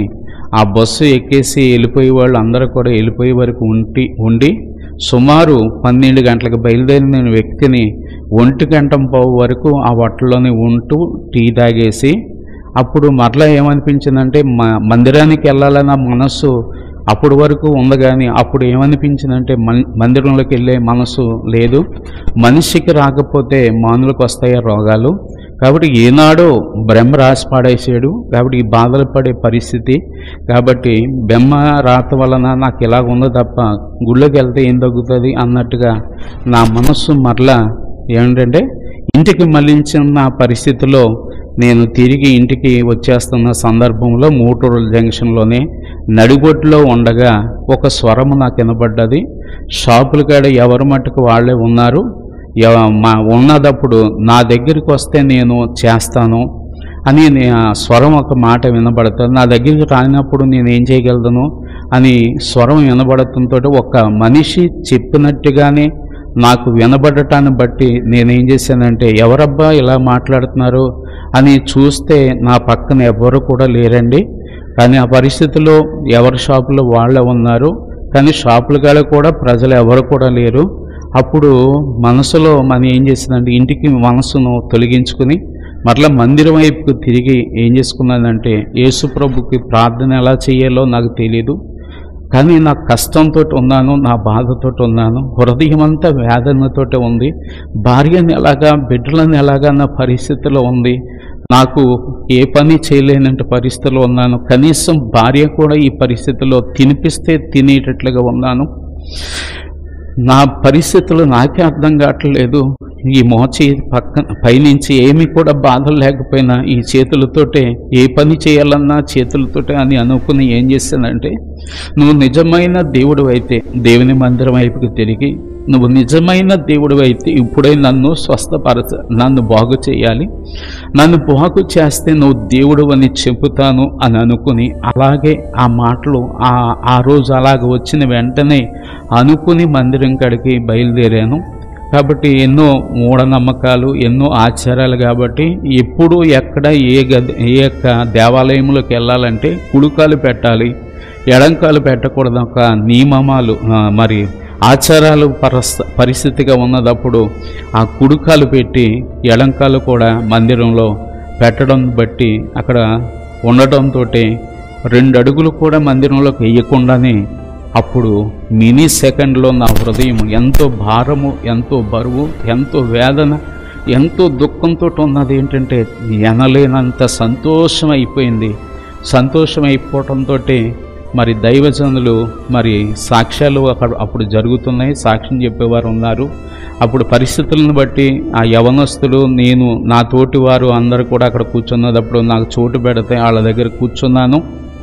S1: ఆ బస్సు ఎక్కేసి వెళ్ళిపోయే వాళ్ళు అందరూ కూడా వెళ్ళిపోయే వరకు ఉంటి ఉండి సుమారు పన్నెండు గంటలకు బయలుదేరిన వ్యక్తిని ఒంటి గంట పావు వరకు ఆ హోటల్లోనే ఉంటూ టీ తాగేసి అప్పుడు మరలా ఏమనిపించిందంటే మ మందిరానికి వెళ్ళాలన్న మనస్సు అప్పుడు వరకు ఉంది కానీ అప్పుడు ఏమనిపించిందంటే మన్ మందిరంలోకి వెళ్ళే మనసు లేదు మనిషికి రాకపోతే మానులకు వస్తాయి రోగాలు కాబట్టి ఏనాడో బ్రహ్మ రాసి పాడేసాడు కాబట్టి ఈ బాధలు పడే పరిస్థితి కాబట్టి బెమ్మ రాత వలన నాకు ఇలా ఉంది తప్ప గుళ్ళోకి వెళ్తే ఏం తగ్గుతుంది అన్నట్టుగా నా మనస్సు మరలా ఏమిటంటే ఇంటికి మళ్ళించిన పరిస్థితిలో నేను తిరిగి ఇంటికి వచ్చేస్తున్న సందర్భంలో మూటూరు జంక్షన్లోనే నడిగొట్టులో ఉండగా ఒక స్వరము నాకు వినబడ్డది షాపుల కాడ ఎవరి మట్టుకు వాళ్ళే ఉన్నారు ఎవ- మా ఉన్నదప్పుడు నా దగ్గరికి వస్తే నేను చేస్తాను అని నే- ఆ స్వరం ఒక మాట వినబడుతుంది నా దగ్గరికి రానప్పుడు నేను ఏం చేయగలను అని స్వరం వినబడటంతో ఒక మనిషి చెప్పినట్టుగానే నాకు వినబడటాన్ని బట్టి నేనేం చేశానంటే ఎవరబ్బా ఇలా మాట్లాడుతున్నారు అని చూస్తే నా పక్కన ఎవరు కూడా లేరండి కానీ ఆ పరిస్థితిలో ఎవరి షాపులో వాళ్ళే ఉన్నారు కానీ షాపుల కాడ కూడా ప్రజలు ఎవరు కూడా లేరు అప్పుడు మనసులో మనం ఏం చేసిందంటే ఇంటికి మనసును తొలగించుకుని మరలా మందిరం వైపుకు తిరిగి ఏం చేసుకున్నానంటే యేసు ప్రభుకి ప్రార్థన ఎలా చేయాలో నాకు తెలియదు కానీ నా కష్టంతో ఉన్నాను నా బాధతో ఉన్నాను హృదయం అంతా వేదనతో ఉంది భార్యని ఎలాగా బిడ్డలను ఎలాగా నా పరిస్థితిలో ఉంది నాకు ఏ పని చేయలేనంత పరిస్థితిలో ఉన్నాను కనీసం భార్య కూడా ఈ పరిస్థితిలో తినిపిస్తే తినేటట్లుగా ఉన్నాను నా పరిస్థితులు నాకే అర్థం కావట్లేదు ఈ మోచి పక్కన పైనుంచి ఏమీ కూడా బాధలు లేకపోయినా ఈ చేతులతోటే ఏ పని చేయాలన్నా చేతులతోటే అని అనుకుని ఏం చేశానంటే నువ్వు నిజమైన దేవుడు అయితే దేవుని మందిరం వైపుకి తిరిగి నువ్వు నిజమైన దేవుడు అయితే ఇప్పుడే నన్ను స్వస్థపరచ నన్ను బాగు చేయాలి నన్ను బాగు చేస్తే నువ్వు దేవుడు అని చెబుతాను అని అనుకుని అలాగే ఆ మాటలు ఆ ఆ రోజు అలాగ వచ్చిన వెంటనే అనుకుని మందిరం కాడికి బయలుదేరాను కాబట్టి ఎన్నో మూఢనమ్మకాలు ఎన్నో ఆచారాలు కాబట్టి ఎప్పుడు ఎక్కడ ఏ గది ఏ యొక్క దేవాలయంలోకి వెళ్ళాలంటే కుడుకాలు పెట్టాలి ఎడంకాలు పెట్టకూడదు ఒక నియమాలు ఆ, మరి ఆచారాలు పరస్ పరిస్థితిగా ఉన్నదప్పుడు ఆ కుడుకాలు పెట్టి ఎడంకాలు కూడా మందిరంలో పెట్టడం బట్టి అక్కడ ఉండటంతో రెండు అడుగులు కూడా మందిరంలోకి వేయకుండానే అప్పుడు మినీ సెకండ్లో నా హృదయం ఎంతో భారము ఎంతో బరువు ఎంతో వేదన ఎంతో దుఃఖంతో ఉన్నది ఏంటంటే ఎనలేనంత సంతోషం అయిపోయింది సంతోషం అయిపోవటంతో మరి దైవజనులు మరి సాక్ష్యాలు అక్కడ అప్పుడు జరుగుతున్నాయి సాక్ష్యం చెప్పేవారు ఉన్నారు అప్పుడు పరిస్థితులను బట్టి ఆ యవనస్తులు నేను నా తోటి వారు అందరూ కూడా అక్కడ కూర్చున్నదప్పుడు నాకు చోటు పెడితే వాళ్ళ దగ్గర కూర్చున్నాను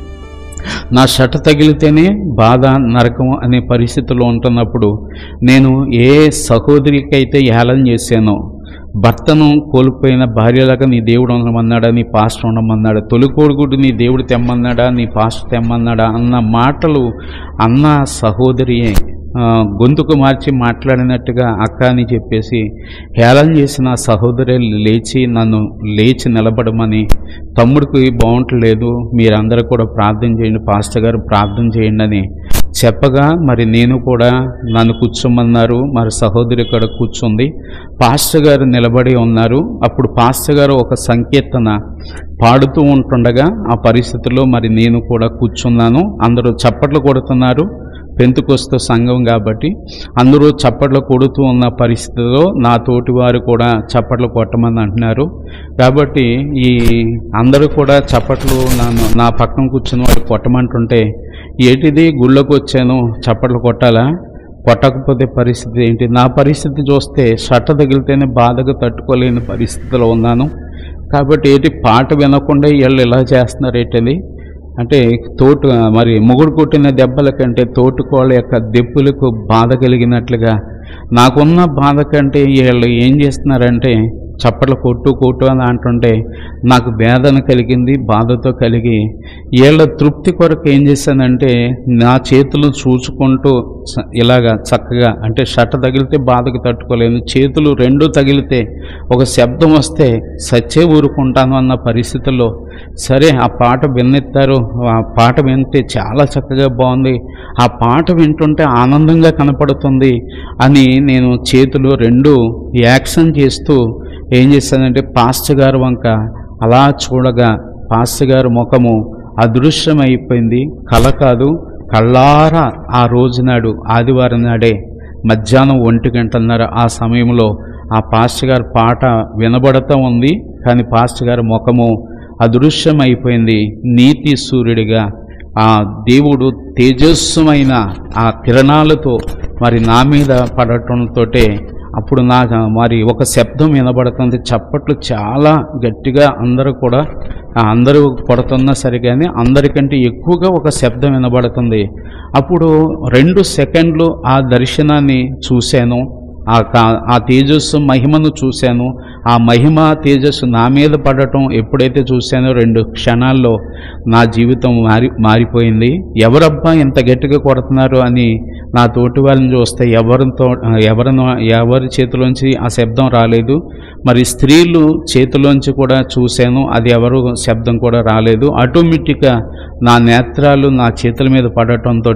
S1: నా షట తగిలితేనే బాధ నరకం అనే పరిస్థితిలో ఉంటున్నప్పుడు నేను ఏ సహోదరికైతే ఏలం చేశానో భర్తను కోల్పోయిన భార్యలాగా నీ దేవుడు ఉండమన్నాడా నీ పాస్టర్ ఉండమన్నాడా తొలి కొడుకుడు నీ దేవుడు తెమ్మన్నాడా నీ పాస్టర్ తెమ్మన్నాడా అన్న మాటలు అన్న సహోదరియే ఆ, గొంతుకు మార్చి మాట్లాడినట్టుగా అక్క అని చెప్పేసి హేళన చేసిన ఆ సహోదరి లేచి నన్ను లేచి నిలబడమని తమ్ముడికి బాగుంటలేదు మీరందరూ కూడా ప్రార్థన చేయండి పాస్టర్ గారు ప్రార్థన చేయండి అని చెప్పగా మరి నేను కూడా నన్ను కూర్చోమన్నారు మరి సహోదరి ఇక్కడ కూర్చుంది పాస్టర్ గారు నిలబడి ఉన్నారు అప్పుడు పాస్టర్ గారు ఒక సంకీర్తన పాడుతూ ఉంటుండగా ఆ పరిస్థితిలో మరి నేను కూడా కూర్చున్నాను అందరూ చప్పట్లు కొడుతున్నారు పెంతుకొస్తూ సంఘం కాబట్టి అందరూ చప్పట్లు కొడుతూ ఉన్న పరిస్థితిలో నా తోటి వారు కూడా చప్పట్లు కొట్టమని అంటున్నారు కాబట్టి ఈ అందరూ కూడా చప్పట్లు నన్ను నా పక్కన కూర్చున్న వారు కొట్టమంటుంటే ఏటిది గుళ్ళోకి వచ్చాను చప్పట్లు కొట్టాలా కొట్టకపోతే పరిస్థితి ఏంటి నా పరిస్థితి చూస్తే షట్ట తగిలితేనే బాధగా తట్టుకోలేని పరిస్థితిలో ఉన్నాను కాబట్టి ఏంటి పాట వినకుండా వీళ్ళు ఇలా చేస్తున్నారు ఏంటది అంటే తోటు మరి మొగుడు కొట్టిన దెబ్బల కంటే తోటుకోళ్ళ యొక్క దెబ్బలకు బాధ కలిగినట్లుగా నాకున్న బాధ కంటే వీళ్ళు ఏం చేస్తున్నారంటే చప్పట్లు కొట్టు కొట్టు అని అంటుంటే నాకు వేదన కలిగింది బాధతో కలిగి వీళ్ళ తృప్తి కొరకు ఏం చేశానంటే నా చేతులు చూసుకుంటూ స- ఇలాగా చక్కగా అంటే షర్ట్ తగిలితే బాధకు తట్టుకోలేను చేతులు రెండు తగిలితే ఒక శబ్దం వస్తే సచ్చే ఊరుకుంటాను అన్న పరిస్థితుల్లో సరే ఆ పాట విన్నెత్తారు ఆ పాట వింటే చాలా చక్కగా బాగుంది ఆ పాట వింటుంటే ఆనందంగా కనపడుతుంది అని నేను చేతులు రెండు యాక్షన్ చేస్తూ ఏం చేశానంటే పాస్టర్ గారు వంక అలా చూడగా పాస్టర్ గారి ముఖము అదృశ్యమైపోయింది కల కాదు కళ్ళారా ఆ రోజు నాడు ఆదివారం నాడే మధ్యాహ్నం ఒంటి గంటన్నర ఆ సమయంలో ఆ పాస్టర్ గారి పాట వినబడతా ఉంది కానీ పాస్టర్ గారి ముఖము అదృశ్యమైపోయింది నీతి సూర్యుడిగా ఆ దేవుడు తేజస్సుమైన ఆ కిరణాలతో మరి నా మీద పడటంతోటే అప్పుడు నాకు మరి ఒక శబ్దం వినబడుతుంది చప్పట్లు చాలా గట్టిగా అందరూ కూడా ఆ అందరూ కొడుతున్నా సరే కానీ అందరికంటే ఎక్కువగా ఒక శబ్దం వినబడుతుంది అప్పుడు రెండు సెకండ్లు ఆ దర్శనాన్ని చూశాను ఆ కా- ఆ తేజస్సు మహిమను చూశాను ఆ మహిమ తేజస్సు నా మీద పడటం ఎప్పుడైతే చూశానో రెండు క్షణాల్లో నా జీవితం మారి మారిపోయింది ఎవరబ్బా ఇంత గట్టిగా కొడుతున్నారు అని నా తోటి వాళ్ళని చూస్తే ఎవరితో ఎవరినో ఎవరి చేతిలోంచి ఆ శబ్దం రాలేదు మరి స్త్రీలు చేతిలోంచి కూడా చూశాను అది ఎవరు శబ్దం కూడా రాలేదు ఆటోమేటిక్గా నా నేత్రాలు నా చేతుల మీద పడటంతో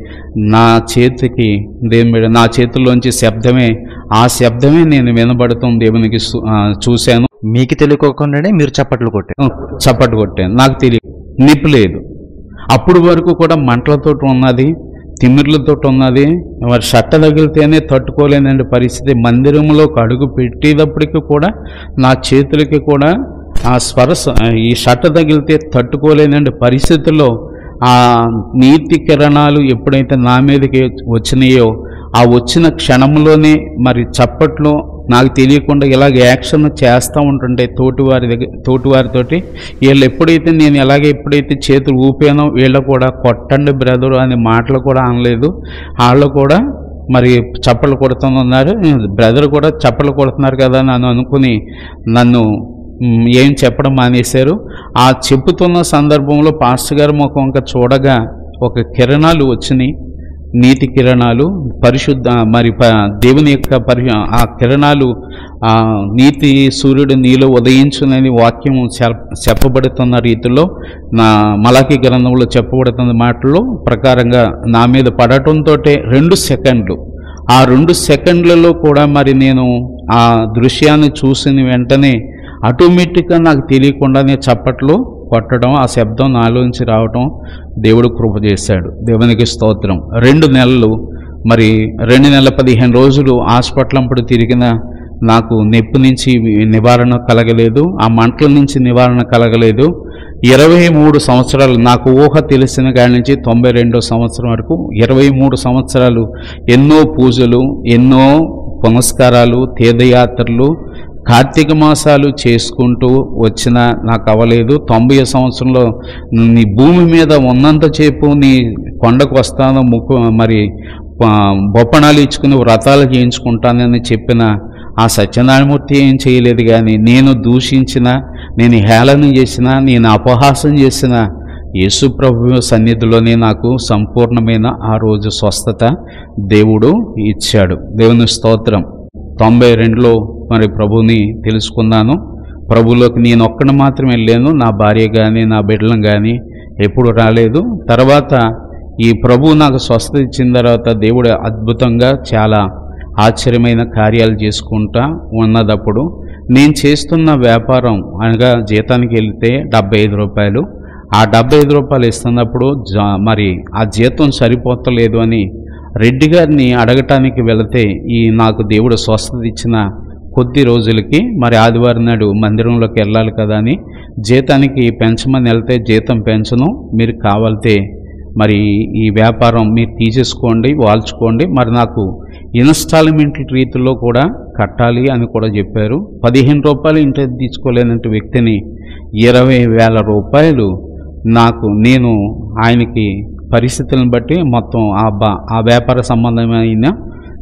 S1: నా చేతికి దేని మీద నా చేతుల్లోంచి శబ్దమే ఆ శబ్దమే నేను వినబడుతాం దేవునికి సు- ఆ, చూశాను
S2: మీకు తెలియకోకుండానే మీరు చప్పట్లు కొట్టారు
S1: చప్పట్లు కొట్టాను నాకు తెలియదు నిప్పు లేదు అప్పుడు వరకు కూడా మంటలతో ఉన్నది తిమ్మిర్లతో ఉన్నది మరి షట్ట తగిలితేనే తట్టుకోలేనండి పరిస్థితి మందిరంలోకి అడుగు పెట్టేటప్పటికి కూడా నా చేతులకి కూడా ఆ స్పర్శ ఈ షట్ట తగిలితే తట్టుకోలేనండి పరిస్థితుల్లో ఆ నీతి కిరణాలు ఎప్పుడైతే నా మీదకి వచ్చినాయో ఆ వచ్చిన క్షణంలోనే మరి చప్పట్లో నాకు తెలియకుండా ఇలాగ యాక్షన్ చేస్తూ ఉంటుంటే తోటివారి దగ్గర తోటివారితోటి వీళ్ళు ఎప్పుడైతే నేను ఎలాగ ఎప్పుడైతే చేతులు ఊపానో వీళ్ళు కూడా కొట్టండి బ్రదరు అనే మాటలు కూడా అనలేదు వాళ్ళు కూడా మరి చప్పలు కొడుతున్నారు బ్రదర్ కూడా చప్పలు కొడుతున్నారు కదా నన్ను అనుకుని నన్ను మ్, ఏం చెప్పడం మానేశారు ఆ చెప్పుతున్న సందర్భంలో పాస్టర్ గారి ముఖం ఇంకా చూడగా ఒక కిరణాలు వచ్చినాయి నీతి కిరణాలు పరిశుద్ధ మరి ప దేవుని యొక్క పరి ఆ కిరణాలు ఆ నీతి సూర్యుడు నీలో ఉదయించునని వాక్యం చెప్- చెప్పబడుతున్న రీతిలో నా మలాకి గ్రంథంలో చెప్పబడుతున్న మాటల్లో ప్రకారంగా నా మీద పడటంతో రెండు సెకండ్లు ఆ రెండు సెకండ్లలో కూడా మరి నేను ఆ దృశ్యాన్ని చూసిన వెంటనే ఆటోమేటిక్గా నాకు తెలియకుండానే చప్పట్లు కొట్టడం ఆ శబ్దం నాలోంచి రావటం దేవుడు కృప చేశాడు దేవునికి స్తోత్రం రెండు నెలలు మరి రెండు నెలల పదిహేను రోజులు హాస్పిటల్ అప్పుడు తిరిగిన నాకు నొప్పి నుంచి నివారణ కలగలేదు ఆ మంటల నుంచి నివారణ కలగలేదు ఇరవై మూడు సంవత్సరాలు నాకు ఊహ తెలిసిన కాడి నుంచి తొంభై రెండో సంవత్సరం వరకు ఇరవై మూడు సంవత్సరాలు ఎన్నో పూజలు ఎన్నో పునస్కారాలు తీర్థయాత్రలు కార్తీక మాసాలు చేసుకుంటూ వచ్చిన నాకు అవ్వలేదు తొంభై సంవత్సరంలో నీ భూమి మీద ఉన్నంతసేపు నీ కొండకు వస్తాను ముక్కు మరి ఆ, బొప్పణాలు ఇచ్చుకుని వ్రతాలు చేయించుకుంటానని చెప్పిన ఆ సత్యనారాయణమూర్తి ఏం చేయలేదు కానీ నేను దూషించిన నేను హేళన చేసిన నేను అపహాసం చేసిన యేసు ప్రభు సన్నిధిలోనే నాకు సంపూర్ణమైన ఆ రోజు స్వస్థత దేవుడు ఇచ్చాడు దేవుని స్తోత్రం తొంభై రెండులో మరి ప్రభుని తెలుసుకున్నాను ప్రభులోకి నేను ఒక్కడిని మాత్రమే వెళ్ళాను నా భార్య కానీ నా బిడ్డలను కానీ ఎప్పుడు రాలేదు తర్వాత ఈ ప్రభు నాకు స్వస్థత ఇచ్చిన తర్వాత దేవుడు అద్భుతంగా చాలా ఆశ్చర్యమైన కార్యాలు చేసుకుంటా ఉన్నదప్పుడు నేను చేస్తున్న వ్యాపారం అనగా జీతానికి వెళ్తే డెబ్బై ఐదు రూపాయలు ఆ డెబ్బై ఐదు రూపాయలు ఇస్తున్నప్పుడు జా- మరి ఆ జీతం సరిపోతలేదు అని రెడ్డి గారిని అడగటానికి వెళితే ఈ నాకు దేవుడు స్వస్థత ఇచ్చిన కొద్ది రోజులకి మరి ఆదివారం నాడు మందిరంలోకి వెళ్ళాలి కదా అని జీతానికి పెంచమని వెళ్తే జీతం పెంచను మీరు కావాలితే మరి ఈ వ్యాపారం మీరు తీసేసుకోండి వాల్చుకోండి మరి నాకు ఇన్స్టాల్మెంట్ రీతిలో కూడా కట్టాలి అని కూడా చెప్పారు పదిహేను రూపాయలు ఇంటి తీసుకోలేనంటే వ్యక్తిని ఇరవై వేల రూపాయలు నాకు నేను ఆయనకి పరిస్థితులను బట్టి మొత్తం ఆ బా ఆ వ్యాపార సంబంధమైన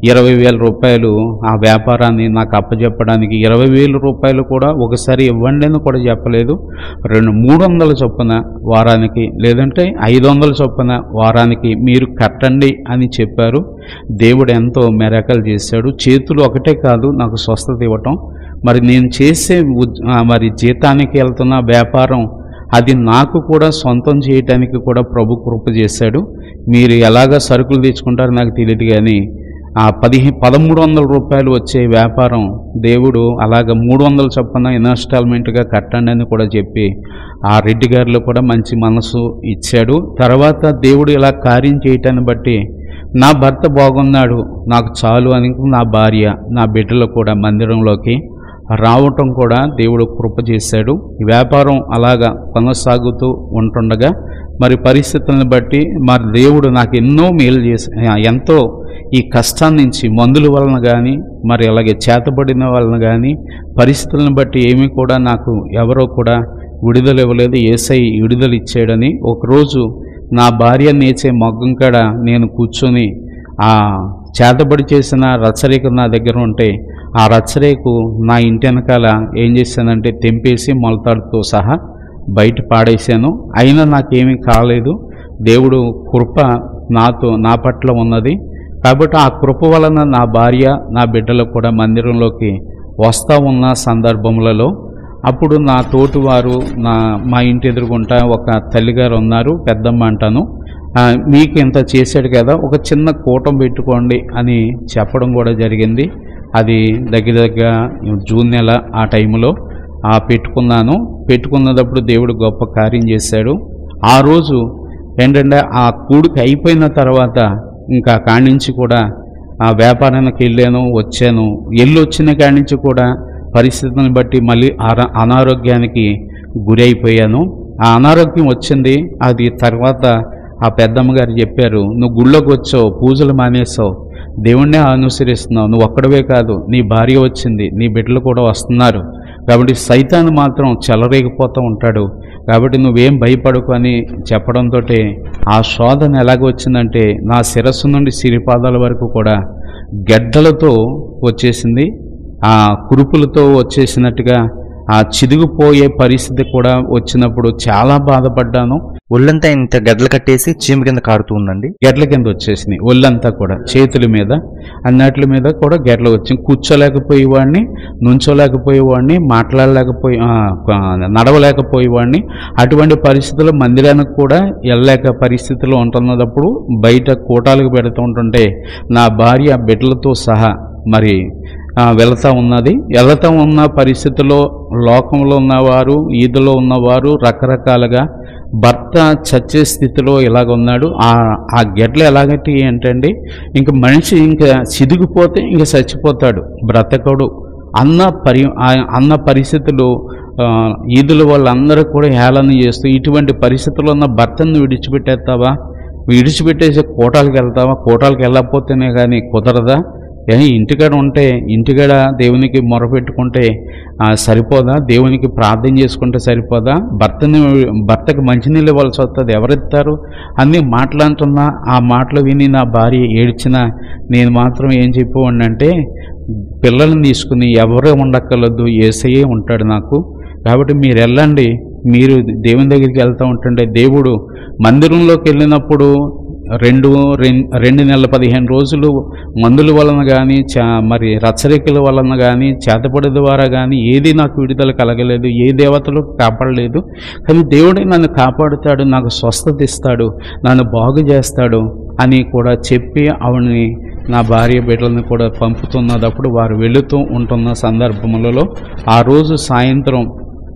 S1: ఇరవై వేల రూపాయలు ఆ వ్యాపారాన్ని నాకు అప్పచెప్పడానికి ఇరవై వేల రూపాయలు కూడా ఒకసారి ఇవ్వండి అని కూడా చెప్పలేదు రెండు మూడు వందల చొప్పున వారానికి లేదంటే ఐదు వందల చొప్పున వారానికి మీరు కట్టండి అని చెప్పారు దేవుడు ఎంతో మెరకలు చేశాడు చేతులు ఒకటే కాదు నాకు స్వస్థత ఇవ్వటం మరి నేను చేసే ఉద్- ఆ, మరి జీతానికి వెళ్తున్న వ్యాపారం అది నాకు కూడా సొంతం చేయటానికి కూడా ప్రభు కృప చేశాడు మీరు ఎలాగ సరుకులు తెచ్చుకుంటారో నాకు తెలియదు కానీ ఆ పదిహే పదమూడు వందల రూపాయలు వచ్చే వ్యాపారం దేవుడు అలాగ మూడు వందల చొప్పున ఇన్స్టాల్మెంట్గా కట్టండి అని కూడా చెప్పి ఆ రెడ్డి గారిలో కూడా మంచి మనసు ఇచ్చాడు తర్వాత దేవుడు ఇలా కార్యం చేయటాన్ని బట్టి నా భర్త బాగున్నాడు నాకు చాలు అని నా భార్య నా బిడ్డలు కూడా మందిరంలోకి రావటం కూడా దేవుడు కృప చేశాడు ఈ వ్యాపారం అలాగా కొనసాగుతూ ఉంటుండగా మరి పరిస్థితులను బట్టి మరి దేవుడు నాకు ఎన్నో మేలు చేసి ఎంతో ఈ కష్టం నుంచి మందుల వలన కానీ మరి అలాగే చేతబడిన వలన కానీ పరిస్థితులను బట్టి ఏమీ కూడా నాకు ఎవరో కూడా విడుదల ఇవ్వలేదు ఏసై విడుదల ఇచ్చాడని ఒకరోజు నా భార్య నేచే మగ్గం కాడ నేను కూర్చొని ఆ చేతబడి చేసిన రచ్చరేకు నా దగ్గర ఉంటే ఆ రచ్చరేకు నా ఇంటి వెనకాల ఏం చేశానంటే తెంపేసి మొలతాడుతో సహా బయట పాడేశాను అయినా నాకేమీ కాలేదు దేవుడు కృప నాతో నా పట్ల ఉన్నది కాబట్టి ఆ కృప వలన నా భార్య నా బిడ్డలు కూడా మందిరంలోకి వస్తూ ఉన్న సందర్భములలో అప్పుడు నా తోటివారు నా మా ఇంటి ఎదురుగుంటా ఒక తల్లిగారు ఉన్నారు పెద్దమ్మ అంటాను ఆ, మీకు ఇంత చేశాడు కదా ఒక చిన్న కూటం పెట్టుకోండి అని చెప్పడం కూడా జరిగింది అది దగ్గర దగ్గర జూన్ నెల ఆ టైంలో ఆ పెట్టుకున్నాను పెట్టుకున్నప్పుడు దేవుడు గొప్ప కార్యం చేశాడు ఆ రోజు ఏంటంటే ఆ కూడికి అయిపోయిన తర్వాత ఇంకా కాడి నుంచి కూడా ఆ వ్యాపారానికి వెళ్ళాను వచ్చాను వెళ్ళి వచ్చిన కాడి నుంచి కూడా పరిస్థితులను బట్టి మళ్ళీ అర- అనారోగ్యానికి గురి అయిపోయాను ఆ అనారోగ్యం వచ్చింది అది తర్వాత ఆ పెద్దమ్మ గారు చెప్పారు నువ్వు గుళ్ళోకి వచ్చావు పూజలు మానేసావు దేవుణ్ణే అనుసరిస్తున్నావు నువ్వు ఒక్కడవే కాదు నీ భార్య వచ్చింది నీ బిడ్డలు కూడా వస్తున్నారు కాబట్టి సైతాన్ని మాత్రం చెలరేగిపోతూ ఉంటాడు కాబట్టి నువ్వేం భయపడకు అని చెప్పడంతో ఆ శోధన ఎలాగ వచ్చిందంటే నా శిరస్సు నుండి సిరిపాదాల వరకు కూడా గెడ్డలతో వచ్చేసింది ఆ కురుపులతో వచ్చేసినట్టుగా ఆ చిదిగిపోయే పరిస్థితి కూడా వచ్చినప్పుడు చాలా బాధపడ్డాను
S2: ఒళ్ళంతా ఇంత గడ్డలు కట్టేసి చీమ కింద కారుతూ ఉందండి
S1: గెడ్ల కింద వచ్చేసినాయి ఒళ్ళంతా కూడా చేతుల మీద అన్నట్ల మీద కూడా గెడ్లు వచ్చి కూర్చోలేకపోయేవాడిని నుంచోలేకపోయేవాడిని మాట్లాడలేకపోయి ఆ, ఆ, నడవలేకపోయేవాడిని అటువంటి పరిస్థితుల్లో మందిరానికి కూడా వెళ్ళలేక పరిస్థితిలో ఉంటున్నప్పుడు బయట కూటాలకు పెడుతూ ఉంటుంటే నా భార్య బిడ్డలతో సహా మరి ఆ, వెళతా ఉన్నది వెళతా ఉన్న పరిస్థితిలో లోకంలో ఉన్నవారు ఈదులో ఉన్నవారు రకరకాలుగా భర్త చచ్చే స్థితిలో ఇలాగ ఉన్నాడు ఆ ఆ గెడ్లు ఎలాగంటే ఏంటండి ఇంక మనిషి ఇంకా సిదిగిపోతే ఇంక చచ్చిపోతాడు బ్రతకడు అన్న పరి ఆ- అన్న పరిస్థితులు ఆ, ఈదుల వాళ్ళందరూ కూడా హేళన చేస్తూ ఇటువంటి పరిస్థితుల్లో ఉన్న భర్తను విడిచిపెట్టేస్తావా విడిచిపెట్టేసి కోటాలకు వెళ్తావా కోటాలకు వెళ్ళకపోతేనే కానీ కుదరదా ఏ ఇంటికాడ ఉంటే ఇంటికాడ దేవునికి మొరపెట్టుకుంటే ఆ, సరిపోదా దేవునికి ప్రార్థన చేసుకుంటే సరిపోదా భర్తని భర్తకి మంచినీళ్ళు ఇవ్వాల్సి వస్తుంది ఎవరిస్తారు అన్నీ మాట్లాడుతున్నా ఆ మాటలు విని నా భార్య ఏడ్చిన నేను మాత్రం ఏం చెప్పేవాడిని అంటే పిల్లల్ని తీసుకుని ఎవరే ఉండక్కర్లేదు ఏసయ్యే ఉంటాడు నాకు కాబట్టి మీరు వెళ్ళండి మీరు దేవుని దగ్గరికి వెళ్తూ ఉంటుంటే దేవుడు మందిరంలోకి వెళ్ళినప్పుడు రెండు రెం- రెండు నెలల పదిహేను రోజులు మందుల వలన కానీ చా మరి రచ్చరికల వలన కానీ చేతపడి ద్వారా కానీ ఏది నాకు విడుదల కలగలేదు ఏ దేవతలు కాపాడలేదు కానీ దేవుడే నన్ను కాపాడుతాడు నాకు స్వస్థత ఇస్తాడు నన్ను బాగు చేస్తాడు అని కూడా చెప్పి ఆవిడని నా భార్య బిడ్డలను కూడా పంపుతున్నప్పుడు వారు వెళుతూ ఉంటున్న సందర్భములలో ఆ రోజు సాయంత్రం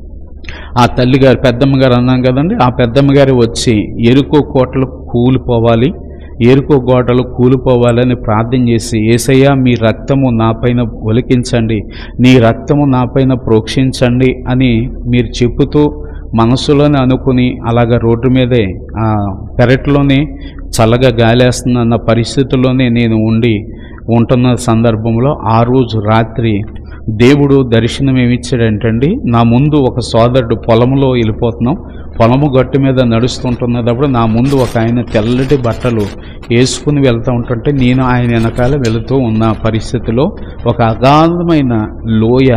S1: ఆ తల్లిగారు పెద్దమ్మ గారు అన్నాం కదండి ఆ పెద్దమ్మ గారు వచ్చి ఎరుకో కోటలు కూలిపోవాలి ఎరుకో గోడలు కూలిపోవాలని ప్రార్థన చేసి ఏసయ్య మీ రక్తము నాపైన ఒలికించండి నీ రక్తము నాపైన ప్రోక్షించండి అని మీరు చెప్పుతూ మనసులోనే అనుకుని అలాగ రోడ్డు మీదే ఆ పెరట్లోనే చల్లగా గాలేస్తుందన్న పరిస్థితుల్లోనే నేను ఉండి ఉంటున్న సందర్భంలో ఆ రోజు రాత్రి దేవుడు దర్శనం ఏమిచ్చాడంటండి నా ముందు ఒక సోదరుడు పొలంలో వెళ్ళిపోతున్నాం పొలము గట్టు మీద నడుస్తుంటున్నప్పుడు నా ముందు ఒక ఆయన తెల్లటి బట్టలు వేసుకుని వెళ్తూ ఉంటుంటే నేను ఆయన వెనకాల వెళుతూ ఉన్న పరిస్థితిలో ఒక అగాధమైన లోయ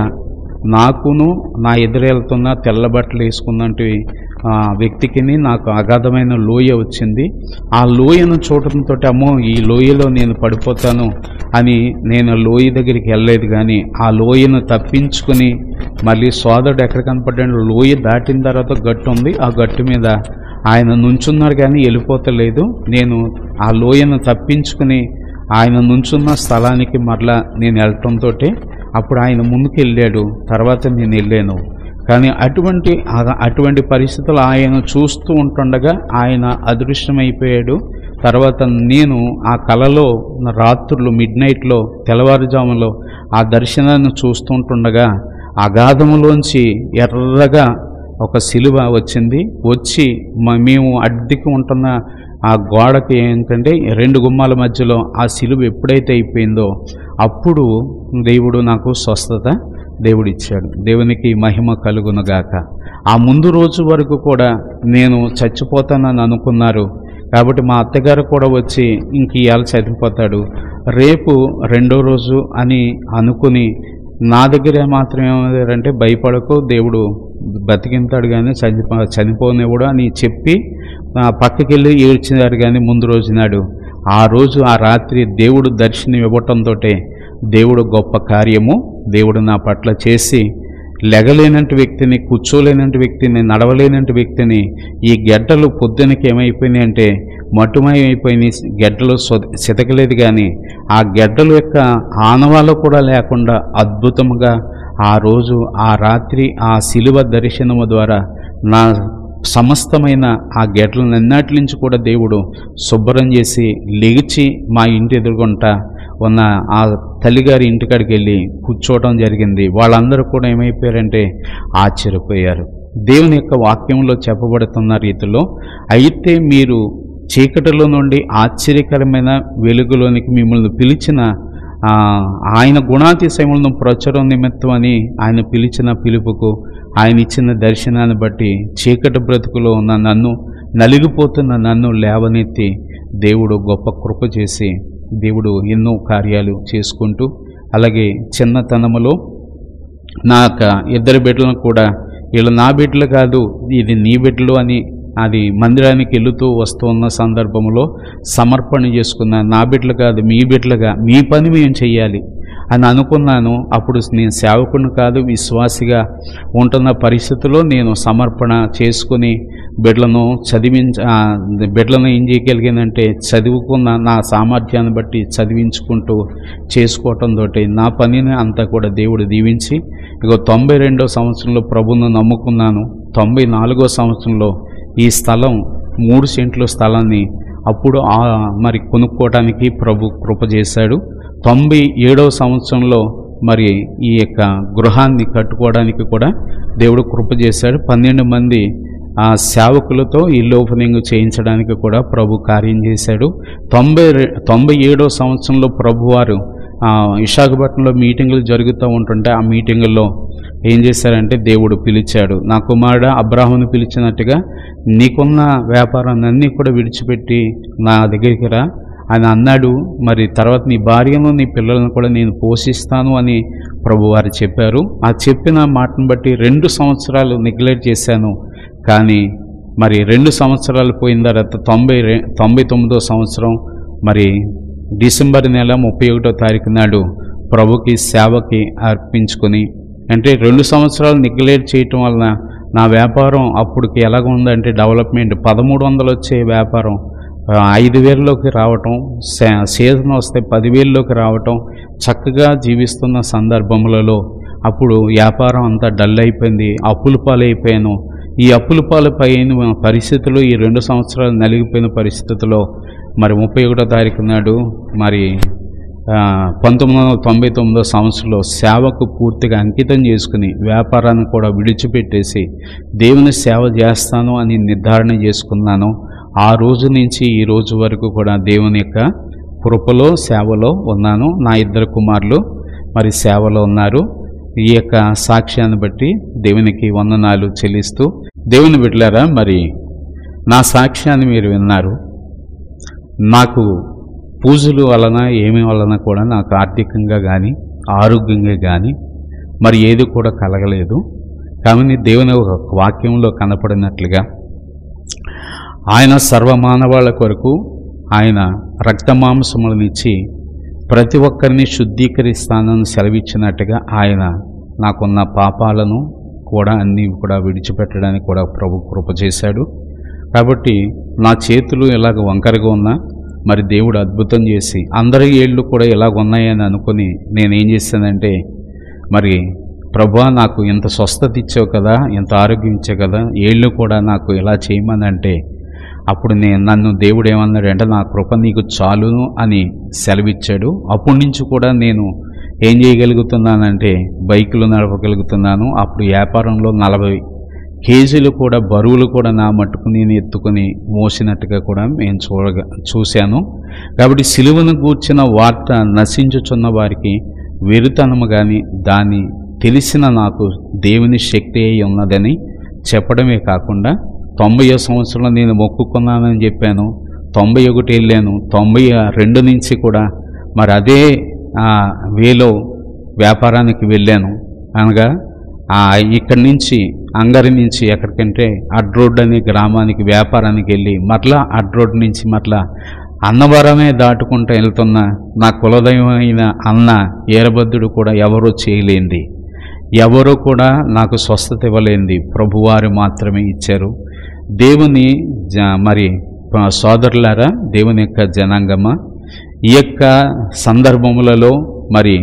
S1: నాకును నా ఎదురెళ్తున్న తెల్ల బట్టలు వేసుకున్నట్టు ఆ వ్యక్తికి నాకు అగాధమైన లోయ వచ్చింది ఆ లోయను చూడటంతో అమ్మో ఈ లోయలో నేను పడిపోతాను అని నేను లోయ దగ్గరికి వెళ్ళలేదు కానీ ఆ లోయను తప్పించుకుని మళ్ళీ సోదరుడు ఎక్కడ కనపడ్డాడు లోయ దాటిన తర్వాత గట్టు ఉంది ఆ గట్టు మీద ఆయన నుంచున్నారు కానీ వెళ్ళిపోతలేదు నేను ఆ లోయను తప్పించుకుని ఆయన నుంచున్న స్థలానికి మరలా నేను వెళ్ళటంతో అప్పుడు ఆయన ముందుకు వెళ్ళాడు తర్వాత నేను వెళ్ళాను కానీ అటువంటి ఆ- అటువంటి పరిస్థితులు ఆయన చూస్తూ ఉంటుండగా ఆయన అదృశ్యమైపోయాడు తర్వాత నేను ఆ కలలో రాత్రులు మిడ్ నైట్లో తెల్లవారుజాములో ఆ దర్శనాన్ని చూస్తుంటుండగా అగాధములోంచి ఎర్రగా ఒక సిలువ వచ్చింది వచ్చి మ- మేము అద్దెకి ఉంటున్న ఆ గోడకి ఏంటంటే రెండు గుమ్మాల మధ్యలో ఆ సిలువ ఎప్పుడైతే అయిపోయిందో అప్పుడు దేవుడు నాకు స్వస్థత దేవుడు ఇచ్చాడు దేవునికి మహిమ కలుగునుగాక ఆ ముందు రోజు వరకు కూడా నేను చచ్చిపోతానని అనుకున్నారు కాబట్టి మా అత్తగారు కూడా వచ్చి ఇంక ఇవాళ చనిపోతాడు రేపు రెండో రోజు అని అనుకుని నా దగ్గర మాత్రం ఏమంటే భయపడకు దేవుడు బతికింతాడు కానీ చనిపో చనిపోనివ్వడు అని చెప్పి ఆ, పక్కకెళ్ళి ఏడ్చినారు కానీ ముందు రోజు నాడు ఆ రోజు ఆ రాత్రి దేవుడు దర్శనం ఇవ్వటంతో దేవుడు గొప్ప కార్యము దేవుడు నా పట్ల చేసి లెగలేనంటి వ్యక్తిని కూర్చోలేనంటి వ్యక్తిని నడవలేనంటి వ్యక్తిని ఈ గెడ్డలు పొద్దునకి ఏమైపోయినాయి అంటే మట్టుమయమైపోయినాయి గెడ్డలు సొ- సితకలేదు కానీ ఆ గెడ్డల యొక్క ఆనవాళ్ళు కూడా లేకుండా అద్భుతముగా ఆ రోజు ఆ రాత్రి ఆ శిలువ దర్శనము ద్వారా నా సమస్తమైన ఆ గెడ్లను ఎన్నటి నుంచి కూడా దేవుడు శుభ్రం చేసి లెగిచి మా ఇంటి ఎదురుగుంట ఉన్న ఆ తల్లిగారి ఇంటికాడికి వెళ్ళి కూర్చోవడం జరిగింది వాళ్ళందరూ కూడా ఏమైపోయారంటే ఆశ్చర్యపోయారు దేవుని యొక్క వాక్యంలో చెప్పబడుతున్న రీతిలో అయితే మీరు చీకటిలో నుండి ఆశ్చర్యకరమైన వెలుగులోనికి మిమ్మల్ని పిలిచిన ఆ, ఆయన గుణాతిశయములను ప్రచురం నిమిత్తం అని ఆయన పిలిచిన పిలుపుకు ఆయన ఇచ్చిన దర్శనాన్ని బట్టి చీకటి బ్రతుకులో ఉన్న నన్ను నలిగిపోతున్న నన్ను లేవనెత్తి దేవుడు గొప్ప కృప చేసి దేవుడు ఎన్నో కార్యాలు చేసుకుంటూ అలాగే చిన్నతనములో నా యొక్క ఇద్దరు బిడ్డలను కూడా వీళ్ళు నా బిడ్డలు కాదు ఇది నీ బిడ్డలు అని అది మందిరానికి వెళుతూ వస్తున్న సందర్భంలో సమర్పణ చేసుకున్న నా బిడ్డలు కాదు మీ బిడ్డలుగా మీ పని మేము చెయ్యాలి అని అనుకున్నాను అప్పుడు నేను సేవకుని కాదు విశ్వాసిగా ఉంటున్న పరిస్థితుల్లో నేను సమర్పణ చేసుకుని బిడ్డలను చదివించ ఆ, బిడ్డలను ఏం చేయగలిగానంటే చదువుకున్న నా సామర్థ్యాన్ని బట్టి చదివించుకుంటూ చేసుకోవటంతో నా పనిని అంతా కూడా దేవుడు దీవించి ఇక తొంభై రెండో సంవత్సరంలో ప్రభును నమ్ముకున్నాను తొంభై నాలుగో సంవత్సరంలో ఈ స్థలం మూడు సెంట్ల స్థలాన్ని అప్పుడు ఆ మరి కొనుక్కోవడానికి ప్రభు కృప చేశాడు తొంభై ఏడవ సంవత్సరంలో మరి ఈ యొక్క గృహాన్ని కట్టుకోవడానికి కూడా దేవుడు కృప చేశాడు పన్నెండు మంది ఆ సేవకులతో ఇల్లు ఓపెనింగ్ చేయించడానికి కూడా ప్రభు కార్యం చేశాడు తొంభై రె- తొంభై ఏడో సంవత్సరంలో ప్రభువారు ఆ, విశాఖపట్నంలో మీటింగులు జరుగుతూ ఉంటుంటే ఆ మీటింగుల్లో ఏం చేశారంటే దేవుడు పిలిచాడు నా కుమారుడు అబ్రాహ్మను పిలిచినట్టుగా నీకున్న వ్యాపారాన్ని అన్నీ కూడా విడిచిపెట్టి నా దగ్గరికి రా అని అన్నాడు మరి తర్వాత నీ భార్యను నీ పిల్లలను కూడా నేను పోషిస్తాను అని ప్రభువారు చెప్పారు ఆ చెప్పిన మాటను బట్టి రెండు సంవత్సరాలు నెగ్లెక్ట్ చేశాను కానీ మరి రెండు సంవత్సరాలు పోయిన తర్వాత తొంభై రె- తొంభై తొమ్మిదో సంవత్సరం మరి డిసెంబర్ నెల ముప్పై ఒకటో తారీఖు నాడు ప్రభుకి సేవకి అర్పించుకొని అంటే రెండు సంవత్సరాలు నెగ్లెక్ట్ చేయటం వలన నా వ్యాపారం అప్పటికి ఎలాగ ఉందంటే డెవలప్మెంట్ పదమూడు వందలు వచ్చే వ్యాపారం ఆ, ఐదు వేలలోకి రావటం సే- సీజన్ వస్తే పదివేలలోకి రావటం చక్కగా జీవిస్తున్న సందర్భములలో అప్పుడు వ్యాపారం అంతా డల్ అయిపోయింది అప్పుల పాలైపోయాను ఈ అప్పుల పాలైన పరిస్థితులు ఈ రెండు సంవత్సరాలు నలిగిపోయిన పరిస్థితుల్లో మరి ముప్పై ఒకటో తారీఖు నాడు మరి ఆ, పంతొమ్మిది వందల తొంభై తొమ్మిదో సంవత్సరంలో సేవకు పూర్తిగా అంకితం చేసుకుని వ్యాపారాన్ని కూడా విడిచిపెట్టేసి దేవుని సేవ చేస్తాను అని నిర్ధారణ చేసుకున్నాను ఆ రోజు నుంచి ఈ రోజు వరకు కూడా దేవుని యొక్క కృపలో సేవలో ఉన్నాను నా ఇద్దరు కుమారులు మరి సేవలో ఉన్నారు ఈ యొక్క సాక్ష్యాన్ని బట్టి దేవునికి వందనాలు చెల్లిస్తూ దేవుని బిడ్డలారా మరి నా సాక్ష్యాన్ని మీరు విన్నారు నాకు పూజలు వలన ఏమి వలన కూడా నాకు ఆర్థికంగా కానీ ఆరోగ్యంగా కానీ మరి ఏది కూడా కలగలేదు కానీ దేవుని ఒక వాక్యంలో కనపడినట్లుగా ఆయన సర్వమానవాళ కొరకు ఆయన రక్తమాంసములనిచ్చి ప్రతి ఒక్కరిని శుద్ధీకరిస్తానని సెలవిచ్చినట్టుగా ఆయన నాకున్న పాపాలను కూడా అన్నీ కూడా విడిచిపెట్టడానికి కూడా ప్రభు కృప చేశాడు కాబట్టి నా చేతులు ఇలాగ వంకరగా ఉన్నా మరి దేవుడు అద్భుతం చేసి అందరి ఏళ్ళు కూడా ఇలాగ ఉన్నాయని అనుకుని నేనేం చేశానంటే మరి ప్రభా నాకు ఇంత స్వస్థత ఇచ్చావు కదా ఇంత ఆరోగ్యం ఇచ్చావు కదా ఏళ్ళు కూడా నాకు ఇలా చేయమని అంటే అప్పుడు నేను నన్ను దేవుడు ఏమన్నాడంటే నా కృప నీకు చాలును అని సెలవిచ్చాడు అప్పటి నుంచి కూడా నేను ఏం చేయగలుగుతున్నానంటే బైకులు నడపగలుగుతున్నాను అప్పుడు వ్యాపారంలో నలభై కేజీలు కూడా బరువులు కూడా నా మట్టుకు నేను ఎత్తుకుని మోసినట్టుగా కూడా నేను చూడగా చూశాను కాబట్టి సిలువను గూర్చిన వార్త నశించుచున్న వారికి వెరుతనము కానీ దాన్ని తెలిసిన నాకు దేవుని శక్తి అయి ఉన్నదని చెప్పడమే కాకుండా తొంభై సంవత్సరంలో నేను మొక్కుకున్నానని చెప్పాను తొంభై ఒకటి వెళ్ళాను తొంభై రెండు నుంచి కూడా మరి అదే ఆ, వేలో వ్యాపారానికి వెళ్ళాను అనగా ఆ, ఇక్కడి నుంచి అంగరి నుంచి ఎక్కడికంటే అడ్రోడ్ అనే గ్రామానికి వ్యాపారానికి వెళ్ళి మరలా అడ్రోడ్ నుంచి మరలా అన్నవరమే దాటుకుంటూ వెళ్తున్న నా కులదైవమైన అన్న ఏరబద్దుడు కూడా ఎవరూ చేయలేంది ఎవరూ కూడా నాకు స్వస్థత ఇవ్వలేంది ప్రభువారు మాత్రమే ఇచ్చారు దేవుని జ మరి ప- సోదరులారా దేవుని యొక్క జనాంగమా ఈ యొక్క సందర్భములలో మరి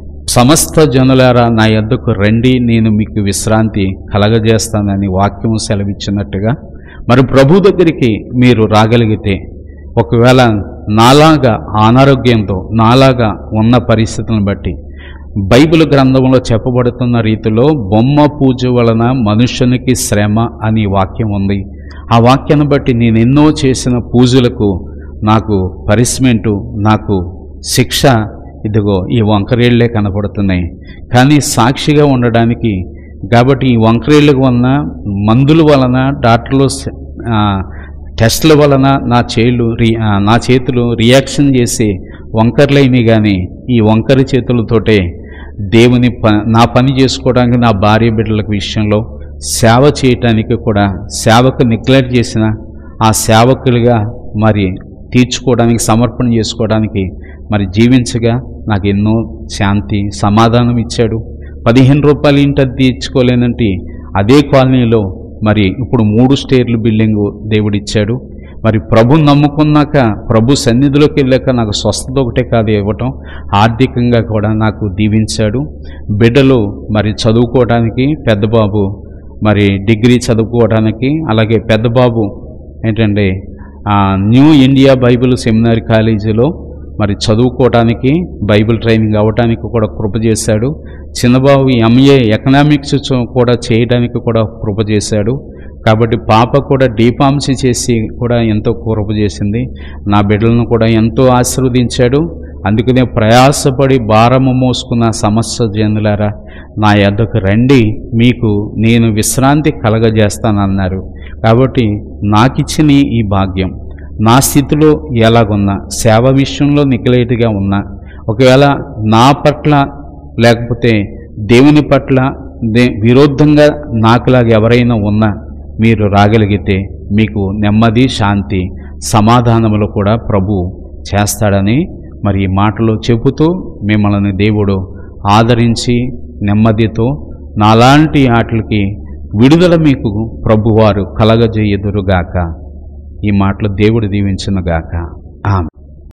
S1: సమస్త జనులారా నా యొద్దకు రండి నేను మీకు విశ్రాంతి కలగజేస్తానని వాక్యం సెలవిచ్చినట్టుగా మరి ప్రభు దగ్గరికి మీరు రాగలిగితే ఒకవేళ నాలాగా అనారోగ్యంతో నాలాగా ఉన్న పరిస్థితులను బట్టి బైబిల్ గ్రంథంలో చెప్పబడుతున్న రీతిలో బొమ్మ పూజ వలన మనుష్యునికి శ్రమ అని వాక్యం ఉంది ఆ వాక్యాన్ని బట్టి నేను ఎన్నో చేసిన పూజలకు నాకు పనిష్మెంటు నాకు శిక్ష ఇదిగో ఈ వంకరేళ్లే కనపడుతున్నాయి కానీ సాక్షిగా ఉండడానికి కాబట్టి ఈ వంకరేళ్ళకు ఉన్న మందుల వలన డాక్టర్లు స- ఆ, టెస్ట్ల వలన నా చేతులు రి ఆ, నా చేతులు రియాక్షన్ చేసి వంకర్లైనవి కానీ ఈ వంకరి చేతులతోటే దేవుని ప నా పని చేసుకోవడానికి నా భార్య బిడ్డల విషయంలో సేవ చేయటానికి కూడా సేవకు నెగ్లెక్ట్ చేసిన ఆ సేవకులుగా మరి తీర్చుకోవడానికి సమర్పణ చేసుకోవడానికి మరి జీవించగా నాకు ఎన్నో శాంతి సమాధానం ఇచ్చాడు పదిహేను రూపాయలు ఇంట తీర్చుకోలేనంటే అదే కాలనీలో మరి ఇప్పుడు మూడు స్టేర్లు బిల్డింగ్ దేవుడిచ్చాడు మరి ప్రభు నమ్ముకున్నాక ప్రభు సన్నిధిలోకి వెళ్ళాక నాకు స్వస్థత ఒకటే కాదు ఇవ్వటం ఆర్థికంగా కూడా నాకు దీవించాడు బిడ్డలు మరి చదువుకోవడానికి పెద్ద బాబు మరి డిగ్రీ చదువుకోవడానికి అలాగే పెద్ద బాబు ఏంటంటే ఆ, న్యూ ఇండియా బైబిల్ సెమినార్ కాలేజీలో మరి చదువుకోవటానికి బైబిల్ ట్రైనింగ్ అవ్వటానికి కూడా కృప చేశాడు చిన్నబాబు ఎంఏ ఎకనామిక్స్ చూ- కూడా చేయడానికి కూడా కృప చేశాడు కాబట్టి పాప కూడా డీపాంసీ చేసి కూడా ఎంతో కృప చేసింది నా బిడ్డలను కూడా ఎంతో ఆశీర్వదించాడు అందుకనే ప్రయాసపడి భారము మోసుకున్న సమస్య జనులారా నా యొద్దకు రండి మీకు నేను విశ్రాంతి కలగజేస్తానన్నారు కాబట్టి నాకిచ్చిన ఈ భాగ్యం నా స్థితిలో ఎలాగున్నా సేవ విషయంలో నికలేటిగా ఉన్నా ఒకవేళ నా పట్ల లేకపోతే దేవుని పట్ల దే విరుద్ధంగా నాకులాగా ఎవరైనా ఉన్నా మీరు రాగలిగితే మీకు నెమ్మది శాంతి సమాధానములు కూడా ప్రభు చేస్తాడని మరి ఈ మాటలు చెబుతూ మిమ్మల్ని దేవుడు ఆదరించి నెమ్మదితో నాలాంటి ఆటలకి విడుదల మీకు ప్రభువారు కలగజేయుదురుగాక ఈ మాటలు దేవుడు దీవించునుగాక ఆమె